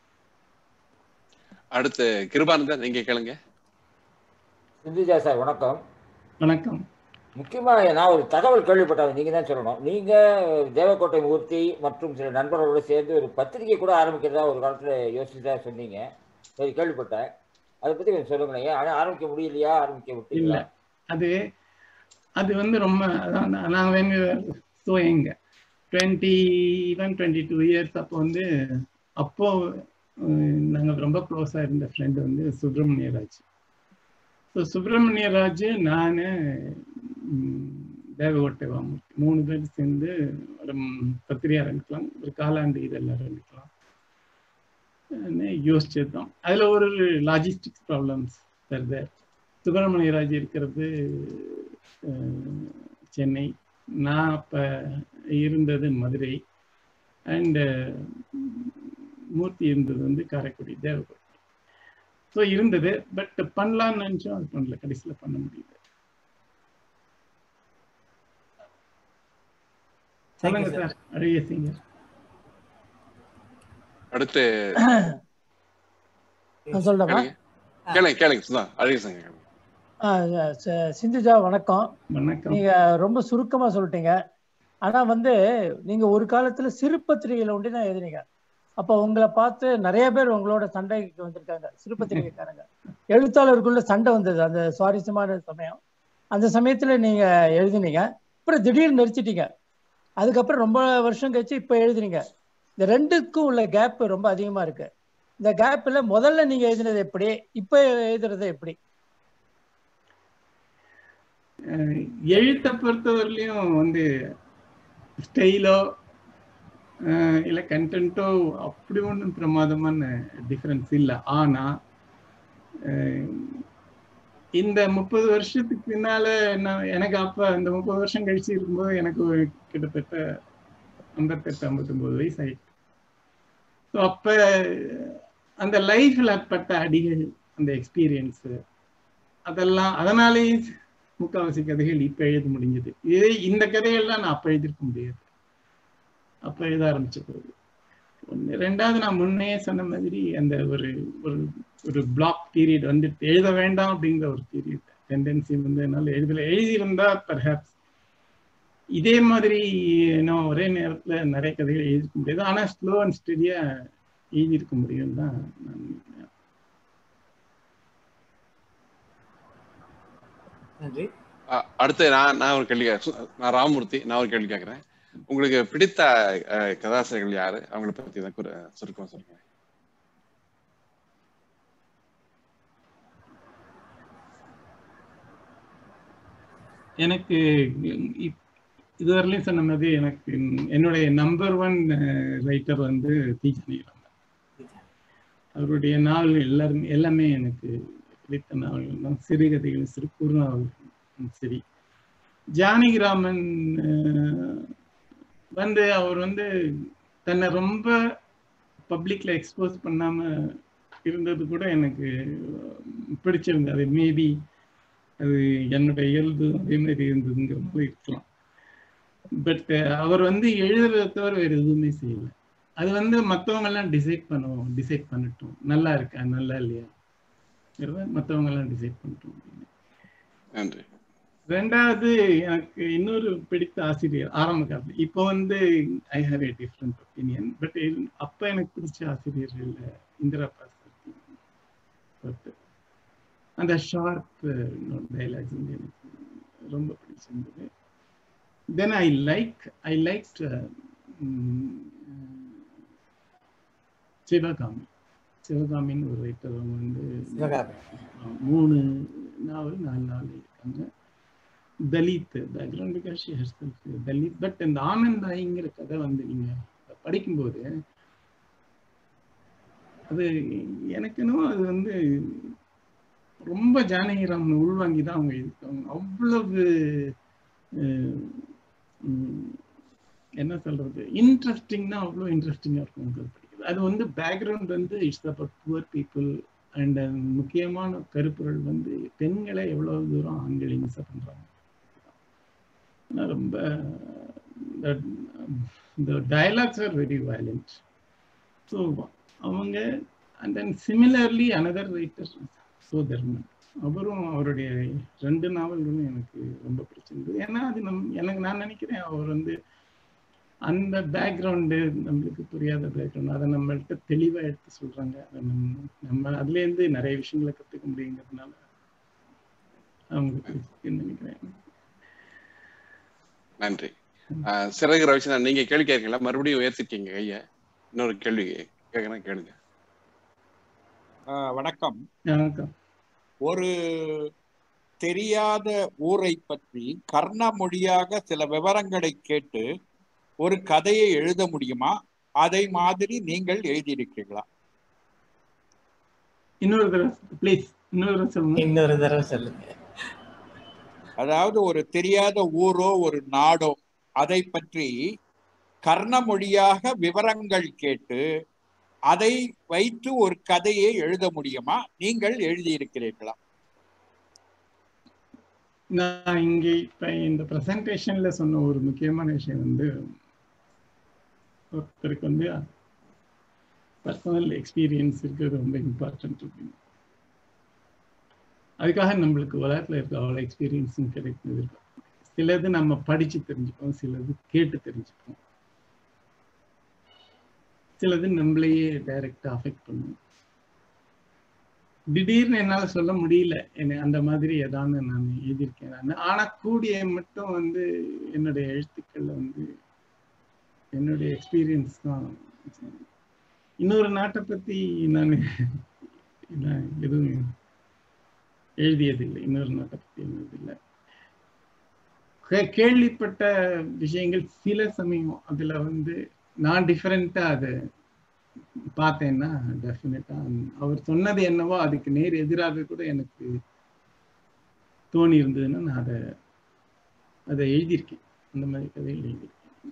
அடுத்து கிருபானந்தன் நீங்க கேளுங்க சிந்துஜா சார் வணக்கம் வணக்கம் முக்கியமா நான் ஒரு தகவல் கேள்விப்பட்டேன் நீங்க தான் சொல்லணும் நீங்க தேவக்கோட்டை மூர்த்தி மற்றும் சில நண்பர்களோட சேர்ந்து ஒரு பத்திரிகை கூட ஆரம்பிக்கிறதா ஒரு காலத்துல யோசிச்சுதான் சொன்னீங்க சரி கேள்விப்பட்டேன் அதை பத்தி கொஞ்சம் சொல்லுங்களேன் ஏன் ஆனா ஆரம்பிக்க முடியலையா ஆரம்பிக்க இல்ல விட்டீங்களா அது அது வந்து ரொம்ப அதான் நான் நான் வந்து ஸோ எங்க twenty even twenty two years அப்போ வந்து அப்போ அஹ், நாங்க ரொம்ப க்ளோஸா இருந்த ஃப்ரெண்டு வந்து சுப்பிரமணிய ராஜ் ஸோ சுப்பிரமணிய ராஜ் நான் தேவகோட்டை வாமூர்த்தி மூணு பேர் சேர்ந்து ஒரு ம், பத்திரிகை ஆரம்பிக்கலாம் ஒரு காலாண்டு இதெல்லாம் ஆரம்பிக்கலாம் ன்னு யோசிச்சிருந்தோம் அதுல ஒரு லாஜிஸ்டிக்ஸ் ப்ராப்ளம்ஸ் வருது சுப்பிரமணிய ராஜ் இருக்கிறது அஹ், சென்னை நான் அப்ப இருந்தது மதுரை அண்ட் மூர்த்தி இருந்தது வந்து காரைக்குடி தேவகோட்டை ஸோ இருந்தது பட் பண்ணலாம்னு நினைச்சோம் அது பண்ணல கடைசியில் பண்ண முடியல Thank you, சொல்லுங்க sir. சார் அழகிய சிங்கர் அடுத்து நான் சொல்லலாமா கேளுங்க கேளுங்க கேளுங்க சுதா அழகிய சங்க கேளுங்க ஆ, ச- சிந்துஜா வணக்கம் வணக்கம் நீங்க ரொம்ப சுருக்கமா சொல்லிட்டீங்க ஆனா வந்து நீங்க ஒரு காலத்துல சிறு பத்திரிகையில ஒண்டி தான் எழுதுனீங்க அப்ப உங்களை பார்த்து நிறைய பேர் உங்களோட சண்டைக்கு வந்திருக்காங்க சிறு பத்திரிகைக்காரங்க எழுத்தாளருக்குள்ள சண்டை வந்தது அந்த சுவாரஸ்யமான சமயம் அந்த சமயத்துல நீங்க எழுதினீங்க அப்புறம் திடீர்னு நிறுத்திட்டீங்க அதுக்கப்புறம் ரொம்ப வருஷம் கழிச்சு இப்ப எழுதுனீங்க இந்த ரெண்டுக்கும் உள்ள கேப் ரொம்ப அதிகமா இருக்கு இந்த கேப்ல முதல்ல நீங்க எழுதினது எப்படி இப்ப எழுதுறது எப்படி அஹ் எழுத்தை பொறுத்தவரையிலையும் வந்து ஸ்டைலோ அஹ் இல்ல கண்டென்ட்டோ அப்படி ஒன்றும் பிரமாதமான டிஃபரன்ஸ் இல்லை ஆனா அஹ் இந்த முப்பது வருஷத்துக்கு பின்னால நான் எனக்கு அப்ப அந்த முப்பது வருஷம் கழிச்சு இருக்கும்போது எனக்கு ஒரு கிட்டத்தட்ட ஐம்பத்தெட்டு ஐம்பத்தொன்பது வயசு ஆயிடுச்சு ஸோ அப்ப அந்த லைஃப்ல பட்ட அடிகள் அந்த எக்ஸ்பீரியன்ஸ் அதெல்லாம் அதனாலேயே முக்காவாசி கதைகள் இப்ப எழுத முடிஞ்சது இதே இந்த கதைகள்லாம் நான் அப்ப எழுதிருக்க முடியாது அப்ப எழுத ஆரம்பிச்ச போது ஒண்ணு ரெண்டாவது நான் முன்னே சொன்ன மாதிரி அந்த ஒரு ஒரு ஒரு பிளாக் பீரியட் வந்து எழுத வேண்டாம் அப்படிங்கிற ஒரு பீரியட் டெண்டன்சி வந்து என்னால் எழுதல எழுதியிருந்தா பர்ஹாப்ஸ் இதே மாதிரி நான் ஒரே நேரத்துல நிறைய கதைகள் எழுதிருக்க முடியாது ஆனா ஸ்லோ அண்ட் ஸ்டடியா எழுதியிருக்க முடியும் தான் நான் நினைக்கிறேன். நன்றி அ- அடுத்து நான் நான் ஒரு கேள்வி கே- நான் ராமமூர்த்தி நான் ஒரு கேள்வி கேட்கறேன் உங்களுக்கு பிடித்த அஹ், கதாசிரியர்கள் யாரு அவங்கள பத்தி தான் குறு- சுருக்கமா சொல்லுங்க எனக்கு இப்- இதுவரையிலும் சொன்ன மாதிரி எனக்கு என்னுடைய நம்பர் ஒன் ரைட்டர் வந்து தீஜானிராமன் அவருடைய நாவல் எல்லாருமே எல்லாமே எனக்கு பிடித்த நாவல்கள் தான் சிறுகதைகள் சிறு குறுநாவல்கள் சரி ஜானகிராமன் அஹ், வந்து அவர் வந்து தன்னை ரொம்ப பப்ளிக்ல எக்ஸ்போஸ் பண்ணாம இருந்தது கூட எனக்கு பிடிச்சிருந்தது அது மேபி அது என்னுடைய இயல்பு அதே மாதிரி இருந்ததுங்கிற போது இருக்கலாம் பட் அவர் வந்து எழுதுறத தவிர வேற எதுவுமே செய்யல அது வந்து மத்தவங்க எல்லாம் டிசைட் பண்ணுவோம் டிசைட் பண்ணட்டும் நல்லா இருக்கா நல்லா இல்லையா மத்தவங்க எல்லாம் டிசைட் பண்ணட்டும் அப்படின்னு. நன்றி ரெண்டாவது எனக்கு இன்னொரு பிடித்த ஆசிரியர் ஆரம்ப காலத்துல இப்போ வந்து I have a different opinion but அப்ப எனக்கு பிடிச்ச ஆசிரியர்கள் இந்திரா பாஸ்கர் பட் அந்த ஷார்ப் டைலாக்ஸ் வந்து எனக்கு ரொம்ப பிடிச்சிருந்தது then I like I like Sivakami சிவகாமின்னு ஒரு ரைட்டர் அவங்க வந்து சிவகாமி. மூணு நாவல் நாலு நாவல் இருக்காங்க Dalit background because she herself Dalit but இந்த ஆனந்தாயிங்கிற கதை வந்து நீங்க படிக்கும்போது அது எனக்குன்னு அது வந்து ரொம்ப ஜானகிராமன் உள்வாங்கி தான் அவங்க இருக்காங்க அவ்வளவு அஹ், உம், என்ன சொல்றது இன்ட்ரெஸ்டிங்னா அவ்வளோ இன்ட்ரெஸ்டிங்காக இருக்கும் உங்களுக்கு படிக்கிறது அது வந்து பேக்ரவுண்ட் வந்து it's about poor people and முக்கியமான கருப்பொருள் வந்து பெண்களை எவ்வளவு தூரம் ஆண்கள் இம்சை பண்றாங்க ஆனா ரொம்ப இந்த dialogues are very violent so அவங்க and then similarly another writer Cho Dharman அவரும் அவருடைய ரெண்டு நாவல்களும் எனக்கு ரொம்ப பிடிச்சிருந்தது ஏன்னா அது நம் எனக்கு நான் நினைக்கிறேன் அவர் வந்து அந்த பேக்ரவுண்டு நம்மளுக்கு புரியாத பேக்ரவுண்ட் அதை நம்மள்ட்ட தெளிவா எடுத்து சொல்றாங்க அதை நம்ம நம்ம அதுலேருந்து நிறைய விஷயங்களை கத்துக்க முடியுங்கிறதுனால அவங்களுக்கு பிடிச்சிருக்குன்னு நினைக்கிறேன் நன்றி அஹ், சிறகு ரவிச்சந்திரன் நீங்க கேள்வி கேட்கல மறுபடியும் உயர்த்திருக்கீங்க கைய இன்னொரு கேள்வி கேட்கறேன் கேளுங்க ஆஹ் வணக்கம் வணக்கம் ஒரு தெரியாத ஊரை பற்றி கர்ண மொழியாக சில விவரங்களை கேட்டு ஒரு கதையை எழுத முடியுமா அதை மாதிரி நீங்கள் எழுதியிருக்கிறீர்களா இன்னொரு தடவை ப்ளீஸ் இன்னொரு தடவை சொல்லுங்க இன்னொரு தடவை சொல்லுங்க அதாவது ஒரு தெரியாத ஊரோ ஒரு நாடோ அதை பற்றி கர்ண மொழியாக விவரங்கள் கேட்டு அதை வைத்து ஒரு கதையை எழுத முடியுமா நீங்கள் எழுதியிருக்கிறீர்களா நான் இங்க இப்ப இந்த பிரசன்டேஷன்ல சொன்ன ஒரு முக்கியமான விஷயம் வந்து ஒருத்தருக்கு வந்து பர்சனல் எக்ஸ்பீரியன்ஸ் இருக்கிறது ரொம்ப இம்பார்ட்டன்ட் அப்படின்னு அதுக்காக நம்மளுக்கு உலகத்துல இருக்க அவ்வளோ எக்ஸ்பீரியன்ஸும் கிடைக்கிறது இல்லை சிலது நம்ம படிச்சு தெரிஞ்சுப்போம் சிலது கேட்டு தெரிஞ்சுப்போம் சிலது நம்மளையே டைரக்டா அஃபெக்ட் பண்ணும் திடீர்னு என்னால சொல்ல முடியல என்ன அந்த மாதிரி ஏதாவது நான் எழுதியிருக்கேன் நான் ஆனா கூடிய மட்டும் வந்து என்னுடைய எழுத்துக்கள்ல வந்து என்னுடைய எக்ஸ்பீரியன்ஸ் தான் இன்னொரு நாட்டை பத்தி நான் நான் எதுவும் எழுதியதில்லை இன்னொரு நாட்டை பத்தி எழுதியதில்லை கே- கேள்விப்பட்ட விஷயங்கள் சில சமயம் அதுல வந்து நான் டிஃப்ரெண்டா அதை பார்த்தேன்னா டெஃபினட்டா அவர் சொன்னது என்னவோ அதுக்கு நேர் எதிராக கூட எனக்கு தோணி இருந்ததுன்னா நான் அதை அதை எழுதியிருக்கேன் அந்த மாதிரி கதைகள் எழுதியிருக்கேன்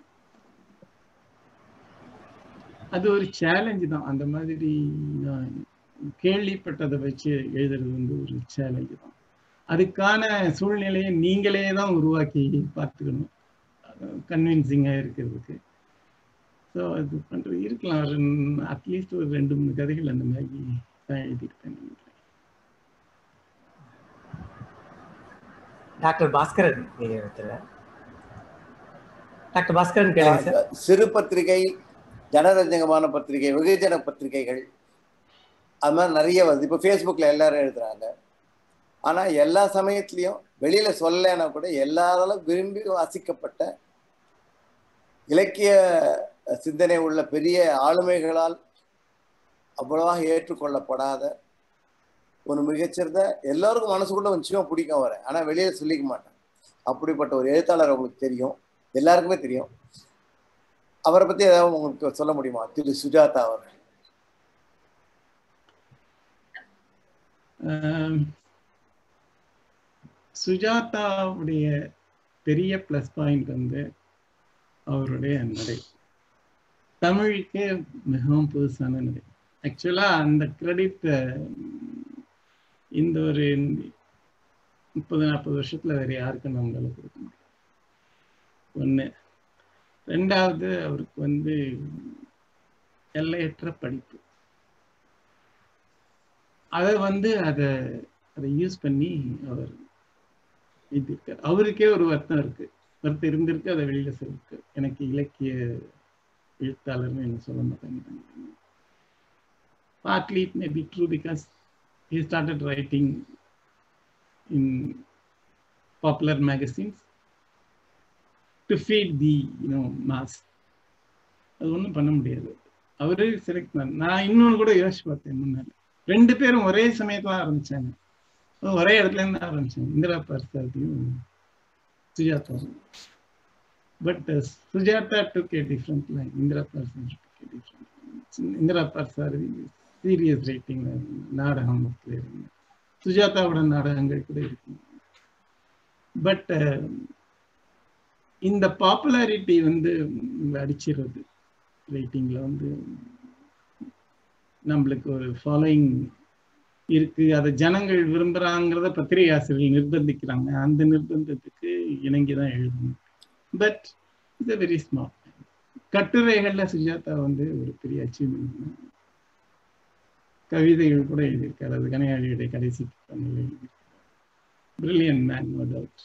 அது ஒரு சேலஞ்சு தான் அந்த மாதிரி நான் கேள்விப்பட்டதை வச்சு எழுதுறது வந்து ஒரு சேலஞ்சு தான் அதுக்கான சூழ்நிலையை நீங்களே தான் உருவாக்கி பார்த்துக்கணும் கன்வின்சிங்காக இருக்கிறதுக்கு ஸோ அது பண்ணுறது இருக்கலாம் அட்லீஸ்ட் ஒரு ரெண்டு மூணு கதைகள் அந்த மாதிரி தான் எழுதியிருப்பேன் நினைக்கிறேன் டாக்டர் பாஸ்கரன் நீங்க இடத்துல டாக்டர் பாஸ்கரன் கேளுங்க சார் சிறு பத்திரிகை ஜனரஞ்சகமான பத்திரிகை வெகுஜன பத்திரிகைகள் அது மாதிரி நிறைய வருது இப்போ ஃபேஸ்புக்கில் எல்லாரும் எழுதுறாங்க ஆனால் எல்லா சமயத்துலேயும் வெளியில் சொல்லலைன்னா கூட எல்லாராலும் விரும்பி வாசிக்கப்பட்ட இலக்கிய சிந்தனை உள்ள பெரிய ஆளுமைகளால் அவ்வளவாக ஏற்றுக்கொள்ளப்படாத ஒரு மிகச்சிறந்த எல்லாருக்கும் மனசுக்குள்ள நிச்சயமா பிடிக்கும் அவரை ஆனால் வெளியில் சொல்லிக்க மாட்டேன் அப்படிப்பட்ட ஒரு எழுத்தாளர் உங்களுக்கு தெரியும் எல்லாருக்குமே தெரியும் அவரை பத்தி ஏதாவது உங்களுக்கு சொல்ல முடியுமா திரு சுஜாதா அவர் சுஜாதாவுடைய பெரிய ப்ளஸ் பாயிண்ட் வந்து அவருடைய நடை தமிழுக்கு மிகவும் புதுசான நடை ஆக்சுவலா அந்த கிரெடிட் இந்த ஒரு முப்பது நாற்பது வருஷத்துல வேற யாருக்கும் நம்மளால கொடுக்க முடியும் ஒண்ணு ரெண்டாவது அவருக்கு வந்து எல்லையற்ற படிப்பு அதை வந்து அதை அதை யூஸ் பண்ணி அவர் எழுதியிருக்கார் அவருக்கே ஒரு வருத்தம் இருக்கு வருத்தம் இருந்திருக்கு அதை வெளியில சொல்லிருக்கு எனக்கு இலக்கிய எழுத்தாளர்னு என்ன சொல்ல மாட்டேங்கிறாங்க partly it may be true because he started writing in popular magazines to feed the you know mass அது ஒன்றும் பண்ண முடியாது அவரே செலக்ட் பண்ண நான் இன்னொன்று கூட யோசிச்சு பார்த்தேன் முன்னாடி ரெண்டு பேரும் ஒரே சமயத்துல ஆரம்பிச்சாங்க ஒரே இடத்துல இருந்து ஆரம்பிச்சாங்க இந்திரா பார்சாதியும் Sujatha but Sujatha took a different line Indira Parthasarathy took a different Indira Parthasarathy serious writing நாடகம் சுஜாதாவோட நாடகங்கள் கூட இருக்கு பட் இந்த பாப்புலாரிட்டி வந்து அடிச்சிடுறது ரைட்டிங்ல வந்து நம்மளுக்கு ஒரு ஃபாலோயிங் இருக்கு அதை ஜனங்கள் விரும்புறாங்கிறத பத்திரிகை ஆசிரியர்கள் நிர்பந்திக்கிறாங்க அந்த நிர்பந்தத்துக்கு இணங்கி தான் எழுதணும் பட் இட்ஸ் வெரி ஸ்மால் கட்டுரைகள்ல சுஜாதா வந்து ஒரு பெரிய அச்சீவ்மெண்ட் கவிதைகள் கூட எழுதியிருக்காரு அது கனையாளியுடைய கடைசி புத்தகங்கள் எழுதியிருக்காரு brilliant man no doubt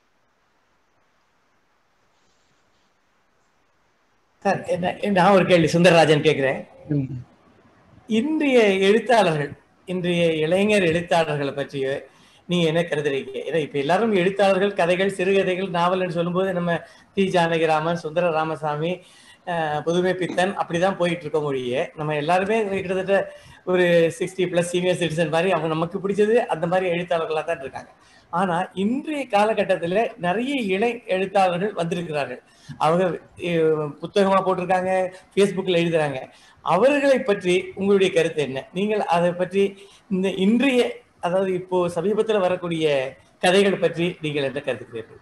sir என்ன நான் ஒரு கேள்வி சுந்தரராஜன் கேட்கிறேன் இன்றைய எழுத்தாளர்கள் இன்றைய இளைஞர் எழுத்தாளர்களை பற்றி நீங்க என்ன கருதுறீங்க ஏன்னா இப்ப எல்லாரும் எழுத்தாளர்கள் கதைகள் சிறுகதைகள் நாவல்னு சொல்லும்போது நம்ம தி ஜானகிராமன் சுந்தர ராமசாமி புதுமை பித்தன் அப்படிதான் போயிட்டு இருக்க மொழியே நம்ம எல்லாருமே கிட்டத்தட்ட ஒரு சிக்ஸ்டி பிளஸ் சீனியர் சிட்டிசன் மாதிரி அவங்க நமக்கு பிடிச்சது அந்த மாதிரி எழுத்தாளர்களாக தான் இருக்காங்க ஆனா இன்றைய காலகட்டத்தில் நிறைய இளை எழுத்தாளர்கள் வந்திருக்கிறார்கள் அவங்க புத்தகமா போட்டிருக்காங்க ஃபேஸ்புக்கில் எழுதுறாங்க அவர்களை பற்றி உங்களுடைய கருத்து என்ன நீங்கள் அதை பற்றி இந்த இன்றைய அதாவது இப்போ சமீபத்தில் வரக்கூடிய கதைகள் பற்றி நீங்கள் என்ன கருத்துக்கிறீர்கள்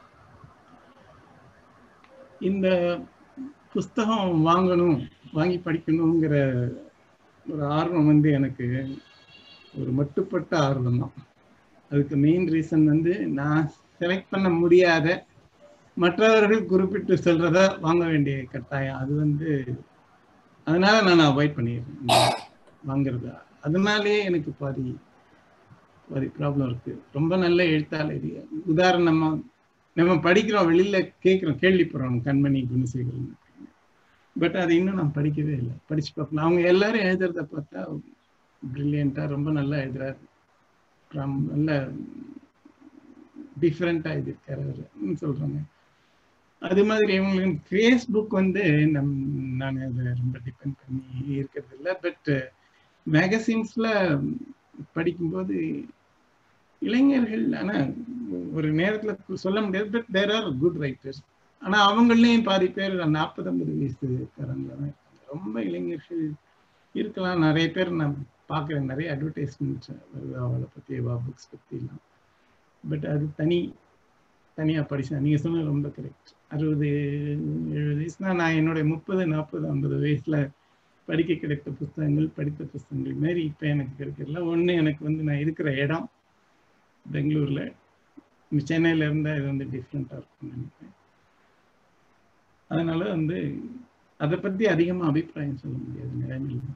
இந்த புஸ்தகம் வாங்கணும் வாங்கி படிக்கணுங்கிற ஒரு ஆர்வம் வந்து எனக்கு ஒரு மட்டுப்பட்ட ஆர்வம் தான் அதுக்கு மெயின் ரீசன் வந்து நான் செலக்ட் பண்ண முடியாத மற்றவர்கள் குறிப்பிட்டு சொல்றத வாங்க வேண்டிய கட்டாயம் அது வந்து அதனால நான் அவாய்ட் பண்ணிடுறேன் வாங்குறது அதனாலேயே எனக்கு பாதி பாதி ப்ராப்ளம் இருக்கு ரொம்ப நல்ல எழுத்தாளர் உதாரணமா நம்ம படிக்கிறோம் வெளியில கேட்கிறோம் கேள்விப்படுறோம் கண்மணி குணசேகரன் பட் அதை இன்னும் நான் படிக்கவே இல்லை படிச்சு பார்க்கணும் அவங்க எல்லாரும் எழுதுறத பார்த்தா பிரில்லியண்டா ரொம்ப நல்லா எழுதுறாரு நல்ல டிஃப்ரெண்டா எழுதியிருக்காரு அவர் சொல்றாங்க அது மாதிரி இவங்களுக்கு ஃபேஸ்புக் வந்து நம் நான் அதை ரொம்ப டிபெண்ட் பண்ணி இருக்கிறது இல்லை பட் மேகசின்ஸ்ல படிக்கும்போது இளைஞர்கள் ஆனால் ஒரு நேரத்தில் சொல்ல முடியாது but there are good writers ஆனா அவங்களையும் பாதி பேர் நாற்பது ஐம்பது வயசுக்காரங்க தான் இருக்காங்க. ரொம்ப இளைஞர்கள் இருக்கலாம் நிறைய பேர் நான் பார்க்குறேன் நிறைய அட்வர்டைஸ்மெண்ட் வருது அவளை பற்றி அவ புக்ஸ் பற்றிலாம் பட் அது தனி தனியாக படிச்சேன் நீங்கள் சொன்னது ரொம்ப கரெக்ட் அறுபது எழுபது வயசுனா நான் என்னுடைய முப்பது நாற்பது ஐம்பது வயசில் படிக்க கிடைத்த புஸ்தகங்கள் படித்த புஸ்தகங்கள் மாரி இப்போ எனக்கு கிடைக்கிறதுல ஒன்று எனக்கு வந்து நான் இருக்கிற இடம் பெங்களூரில் சென்னையில் இருந்தால் இது வந்து டிஃப்ரெண்ட்டாக இருக்கும்னு நினைக்கிறேன் அதனால வந்து அதை பற்றி அதிகமாக அபிப்பிராயம் சொல்ல முடியாது நிலைமையில்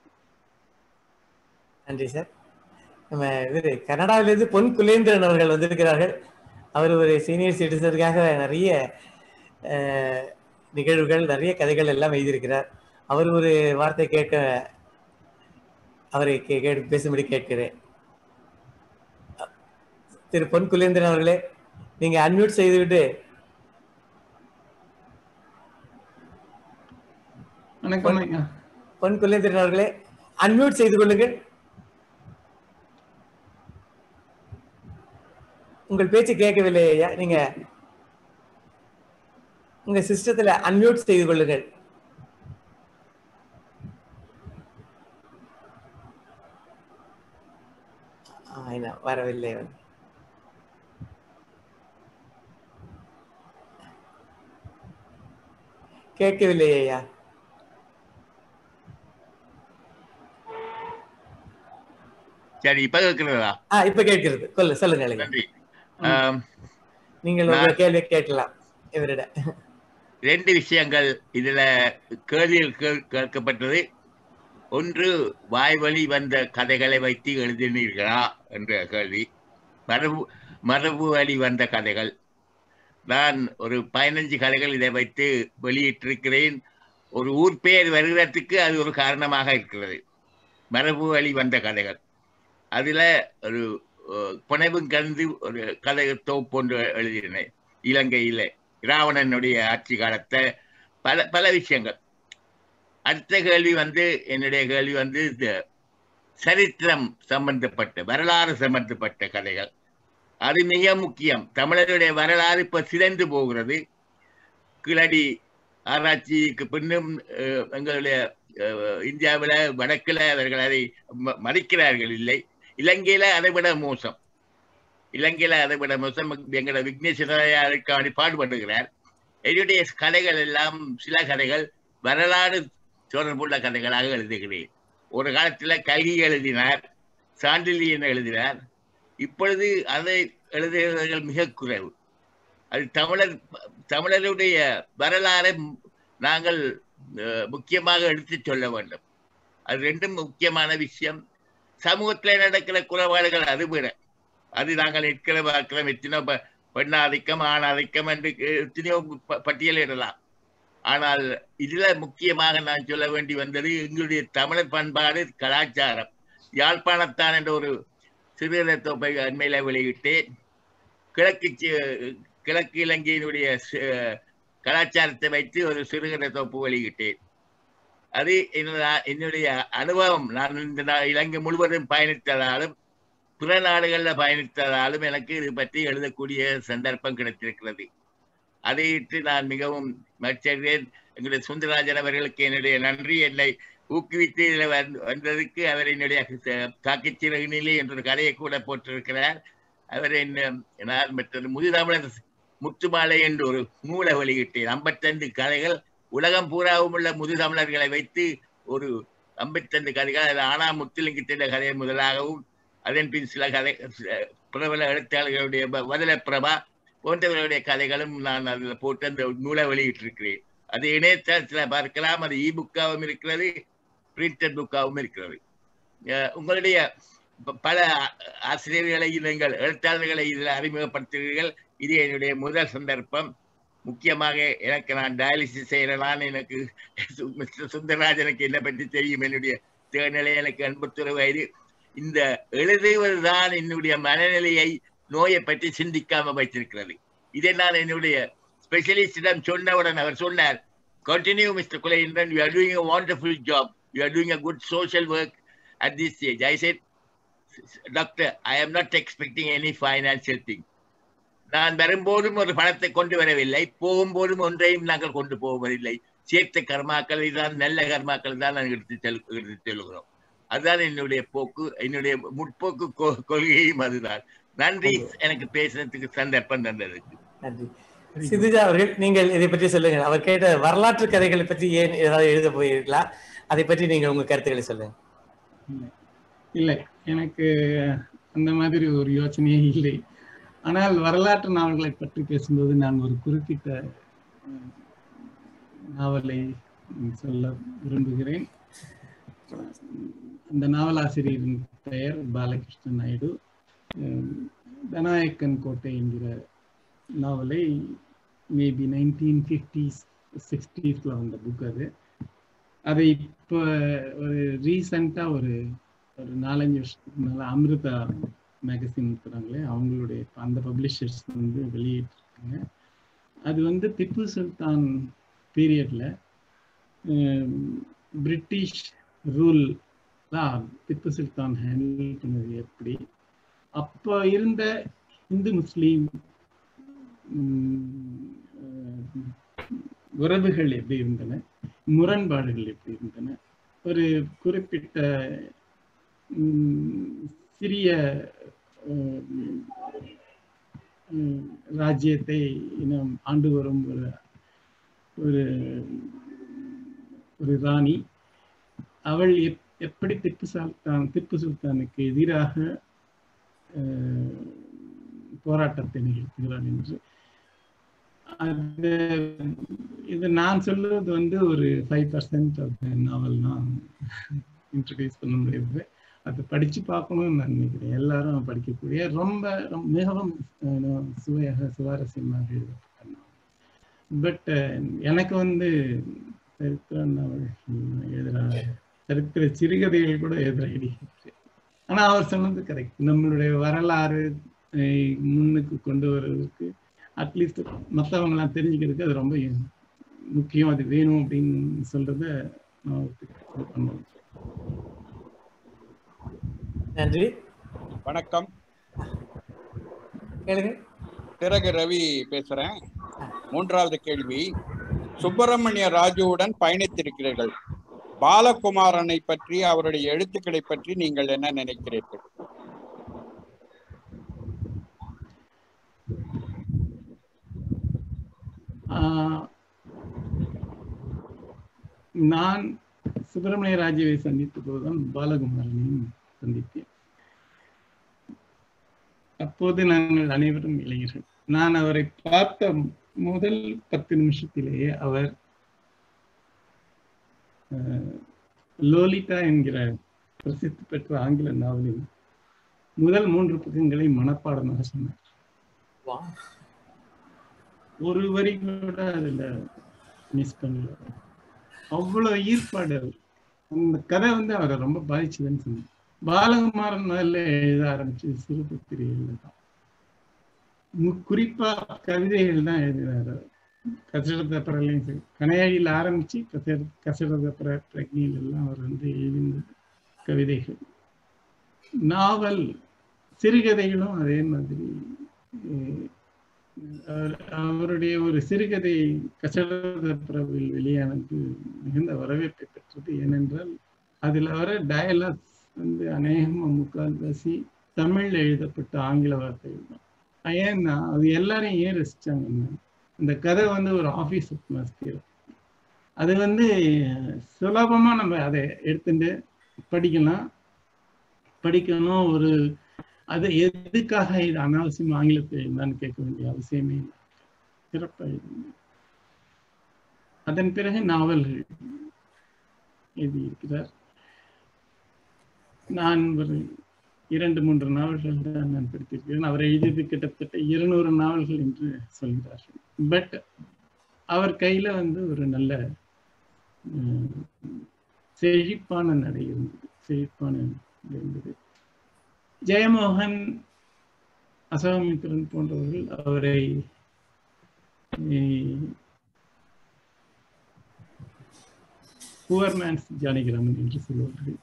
நன்றி சார் நம்ம இது கனடாவிலிருந்து பொன் குலேந்திரன் அவர்கள் வந்திருக்கிறார்கள் அவர் ஒரு சீனியர் சிட்டிசனுக்காக நிறைய அஹ், நிகழ்வுகள் நிறைய கதைகள் எல்லாம் எழுதியிருக்கிறார் அவர் ஒரு வார்த்தை கேட்க அவரை கே கேட்டு பேசும்படி கேட்கிறேன் திரு பொன் குலேந்திரன் அவர்களே நீங்க அன்மியூட் செய்துவிட்டு வணக்கம் ஐயா பொன் குலேந்திரன் அவர்களே அன்மியூட் செய்து கொள்ளுங்கள் உங்கள் பேச்சு கேட்கவில்லை ஐயா நீங்க உங்க சிஸ்டத்துல அன்மியூட் செய்து கொள்ளுங்கள் ஆ, என்ன வரவில்லை கேட்கவில்லை ஐயா சரி இப்ப கேட்கிறதா ஆ இப்ப கேட்கிறது கொல்லு சொல்லுங்க அழகு. நன்றி ஆம், நீங்கள் உங்க கேள்வி கேட்கலாம் இவரிட ரெண்டு விஷயங்கள் இதுல கேள்வியில் கேள்- கேட்கப்பட்டது ஒன்று வாய்வழி வந்த கதைகளை வைத்து எழுதினீர்களா என்ற கேள்வி மரபு மரபு வழி வந்த கதைகள் நான் ஒரு பதினஞ்சு கதைகள் இதை வைத்து வெளியிட்டிருக்கிறேன் ஒரு ஊர் பெயர் வருகிறதுக்கு அது ஒரு காரணமாக இருக்கிறது மரபு வழி வந்த கதைகள் அதுல ஒரு அஹ், புனைவும் கலந்து ஒரு கதை தொகுப்பு ஒன்று எழுதினேன் இலங்கையில ராவணனுடைய ஆட்சி காலத்தை பல பல விஷயங்கள் அடுத்த கேள்வி வந்து என்னுடைய கேள்வி வந்து இந்த சரித்திரம் சம்பந்தப்பட்ட வரலாறு சம்பந்தப்பட்ட கதைகள் அது மிக முக்கியம் தமிழருடைய வரலாறு இப்ப சிதைந்து போகிறது கிளடி ஆராய்ச்சிக்கு பின்னும் அஹ், எங்களுடைய அஹ், இந்தியாவில வடக்குல அவர்கள் அதை ம- மதிக்கிறார்கள் இல்லை இலங்கையில அதை விட மோசம் இலங்கையில அதை விட மோசம் எங்களோட விக்னேஸ்வரையாருக்காண்டி பாடுபடுகிறார் என்னுடைய கதைகள் எல்லாம் சில கதைகள் வரலாறு தொடர்புள்ள கதைகளாக எழுதுகிறேன் ஒரு காலத்துல கல்கி எழுதினார் சாண்டிலியன் எழுதினார் இப்பொழுது அதை எழுதுகிறவர்கள் மிக குறைவு அது தமிழர் தமிழருடைய வரலாறை நாங்கள் அஹ், முக்கியமாக எடுத்துச் சொல்ல வேண்டும் அது ரெண்டும் முக்கியமான விஷயம் சமூகத்தில் நடக்கிற குறைபாடுகள் அது விட அது நாங்கள் நிற்கிற பார்க்கிறோம் எத்தனையோ ப- பெண்ணாதிக்கம் ஆணாதிக்கம் என்று எத்தனையோ ப- பட்டியலிடலாம் ஆனால் இதுல முக்கியமாக நான் சொல்ல வேண்டி வந்தது எங்களுடைய தமிழர் பண்பாடு கலாச்சாரம் யாழ்ப்பாணத்தான் என்ற ஒரு சிறுகதை தொகை அண்மையில வெளியிட்டேன் கிழக்கு சி- கிழக்கு இலங்கையினுடைய சி- கலாச்சாரத்தை வைத்து ஒரு சிறுகதை தொகுப்பு வெளியிட்டேன் அது என்னோட என்னுடைய அனுபவம் நான் இந்த நா- இலங்கை முழுவதும் பயணித்ததாலும் பிற நாடுகளில் பயணித்ததாலும் எனக்கு இது பற்றி எழுதக்கூடிய சந்தர்ப்பம் கிடைத்திருக்கிறது அதையிட்டு நான் மிகவும் மகிழ்ச்சியடைகிறேன் எங்களுடைய சுந்தரராஜன் அவர்களுக்கு என்னுடைய நன்றி என்னை ஊக்குவித்து இதில் வந்து- வந்ததுக்கு அவர் என்னுடைய காக்கிச்சிறகுநிலை என்ற ஒரு கதையை கூட போட்டிருக்கிறார் அவர் என்ன நான் மற்றது முதுதமிழர் முத்துமாலை என்று ஒரு நூலை வெளியிட்டேன் ஐம்பத்தைந்து கதைகள் உலகம் பூராவும் உள்ள முதுதமிழர்களை வைத்து ஒரு ஐம்பத்தைந்து கதைகள் அதில் ஆனா முத்துலிங்கத்தின் கதை முதலாகவும் அதன் பின் சில கதை பிரபல எழுத்தாளர்களுடைய வ- வதல பிரபா போன்றவர்களுடைய கதைகளும் நான் அதில் போட்டு அந்த நூலை வெளியிட்டிருக்கிறேன் அது இணையதளத்தில் பார்க்கலாம் அது இ புக்காகவும் இருக்கிறது பிரிண்டட் புக்காகவும் இருக்கிறது அஹ் உங்களுடைய ப- பல ஆ- ஆசிரியர்களை நீங்கள் எழுத்தாளர்களை இதில் அறிமுகப்படுத்துகிறீர்கள் இது என்னுடைய முதல் சந்தர்ப்பம் முக்கியமாக எனக்கு நான் டயாலிசிஸ் செய்கிறேன் எனக்கு சு- மிஸ்டர் சுந்தரராஜனுக்கு என்ன பற்றி தெரியும் என்னுடைய தேர்நிலை எனக்கு எண்பத்தொரு வயது இந்த எழுதுவதுதான் என்னுடைய மனநிலையை நோயை பற்றி சிந்திக்காம வைத்திருக்கிறது இதை நான் என்னுடைய ஸ்பெஷலிஸ்டிடம் சொன்னவுடன் அவர் சொன்னார் continue mister Kulendran you are doing a wonderful job you are doing a good social work at this stage i said doctor i am not expecting any financial thing நான் வரும்போதும் ஒரு பணத்தை கொண்டு வரவில்லை போகும்போதும் ஒன்றையும் நாங்கள் கொண்டு போவதில்லை சேர்த்த கர்மாக்களை தான் நல்ல கர்மாக்களை தான் நாங்கள் எடுத்து செல் எடுத்து செல்கிறோம் அதுதான் என்னுடைய போக்கு என்னுடைய முற்போக்கு கொ- கொள்கையும் அதுதான் நன்றி எனக்கு பேசுறதுக்கு சந்தர்ப்பம் தந்ததுக்கு நன்றி சிந்துஜா அவர்கள் நீங்கள் இதை பற்றி சொல்லுங்க அவர் கேட்ட வரலாற்று கதைகளை பற்றி ஏன் ஏதாவது எழுத போயிருக்கலாம் அதை பற்றி நீங்கள் உங்க கருத்துக்களை சொல்லுங்க இல்லை எனக்கு அந்த மாதிரி ஒரு யோசனையே இல்லை ஆனால் வரலாற்று நாவல்களை பற்றி பேசும்போது நான் ஒரு குறிப்பிட்ட அஹ், நாவலை சொல்ல விரும்புகிறேன் அந்த நாவலாசிரியரின் பெயர் பாலகிருஷ்ண நாயுடு அஹ், தனாயக்கன் கோட்டை என்கிற நாவலை மேபி நைன்டீன் ஃபிஃப்டிஸ் சிக்ஸ்டீஸில் வந்த புக் அது அதை இப்போ ஒரு ரீசண்டாக ஒரு ஒரு நாலஞ்சு வருஷத்துக்கு முன்னால் அமிர்தா மேகசின் இருக்கிறாங்களே அவங்களுடைய அந்த பப்ளிஷர்ஸ் வந்து வெளியிட்டிருக்காங்க அது வந்து திப்பு சுல்தான் பீரியட்ல பிரிட்டிஷ் ரூல் தான் திப்பு சுல்தான் ஹேண்டில் பண்ணது எப்படி அப்போ இருந்த இந்து முஸ்லீம் உம், அஹ், உறவுகள் எப்படி இருந்தன முரண்பாடுகள் எப்படி இருந்தன ஒரு குறிப்பிட்ட உம், சிறிய உம், உம், ராஜ்யத்தை இனம் ஆண்டு வரும் ஒரு ஒரு ஒரு ராணி அவள் எப் எப்படி திப்பு சுல்தான் திப்பு சுல்தானுக்கு எதிராக அஹ், போராட்டத்தை நிகழ்த்துகிறாள் என்று அது இது நான் சொல்லுவது வந்து ஒரு ஃபைவ் பர்சன்ட் ஆஃப் நாவல் தான் இன்ட்ரடியூஸ் பண்ண முடியாது அது படிச்சு பார்க்கணும்னு நான் நினைக்கிறேன் எல்லாரும் படிக்கக்கூடிய ரொம்ப ரொம்ப மிகவும் அஹ், சுவையாக சுவாரஸ்யமாக எழுதப்பட்ட பட் எனக்கு வந்து சரித்திர நாவல் எழுதுற சரித்திர சிறுகதைகள் கூட எழுதுற ஐடியா இருக்கு ஆனா அவர் சொன்னது கரெக்ட் நம்மளுடைய வரலாறு அஹ், முன்னுக்கு கொண்டு வர்றதுக்கு அட்லீஸ்ட் மற்றவங்களாம் தெரிஞ்சுக்கிறதுக்கு அது ரொம்ப முக்கியம் அது வேணும் அப்படின்னு சொல்றத நான் ஒத்துக்க- இது பண்ணுவேன் நன்றி வணக்கம் கேளுங்க திரகு ரவி பேசுறேன் மூன்றாவது கேள்வி சுப்பிரமணிய ராஜுவுடன் பயணித்திருக்கிறீர்கள் பாலகுமாரனை பற்றி அவருடைய எழுத்துக்களை பற்றி நீங்கள் என்ன நினைக்கிறீர்கள் ஆஹ் நான் சுப்பிரமணிய ராஜுவை சந்தித்த போதுதான் பாலகுமாரனையும் சந்தித்தேன் அப்போது நாங்கள் அனைவரும் இளைஞர்கள் நான் அவரை பார்த்த முதல் பத்து நிமிஷத்திலேயே அவர் ஆஹ், லோலிதா என்கிற பிரசித்தி பெற்ற ஆங்கில நாவலின் முதல் மூன்று பக்கங்களை மனப்பாடமாக சொன்னார் வா. ஒரு வரி கூட அதுல மிஸ் பண்ணல அவ்வளவு ஈர்ப்பாடு அவர். அந்த கதை வந்து அவரை ரொம்ப பாதிச்சதுன்னு சொன்னார் பாலகுமாரன் முதல்ல எழுத ஆரம்பிச்சு சிறுபத்திரிகைகள் தான் மு- குறிப்பா கவிதைகள் தான் எழுதினார் அவர். கசடத்த பிறலையும் சரி கனையாழியில் ஆரம்பிச்சு கசட கசடத்த பிற பிரக்னியில் எல்லாம் அவர் வந்து எழுதின கவிதைகள் நாவல் சிறுகதைகளும் அதே மாதிரி அஹ், அவர் அவருடைய ஒரு சிறுகதை கசடத பிரபில் வெளியானது மிகுந்த வரவேற்பை பெற்றது ஏனென்றால் அதில் வர டயலாக்ஸ் வந்து அநேகமா முக்கால்வாசி தமிழ்ல எழுதப்பட்ட ஆங்கில வார்த்தைகள் தான் ஏன்னா அது எல்லாரையும் ஏன் ரசிச்சாங்கன்னா இந்த கதை வந்து ஒரு ஆஃபீஸ் அட்மாஸ்பியர் அது வந்து சுலபமா நம்ம அதை எடுத்துட்டு படிக்கலாம் படிக்கணும் ஒரு அது எதுக்காக இது அனாவசியம் ஆங்கிலத்தில் எழுந்தான்னு கேட்க வேண்டிய அவசியமே இல்லை சிறப்பாக எழுதுங்க அதன் பிறகு நாவல்கள் எழுதியிருக்கிறார் நான் ஒரு இரண்டு மூன்று நாவல்கள் தான் நான் படித்திருக்கிறேன் அவர் எழுதியது கிட்டத்தட்ட இருநூறு நாவல்கள் என்று சொல்கிறார்கள் பட் அவர் கையில வந்து ஒரு நல்ல உம், செழிப்பான நடை இருந்தது செழிப்பான இது இருந்தது ஜெயமோகன் அசோகமித்திரன் போன்றவர்கள் அவரை புவர் மேன்ஸ் ஜானகிராமன் என்று சொல்வார்கள்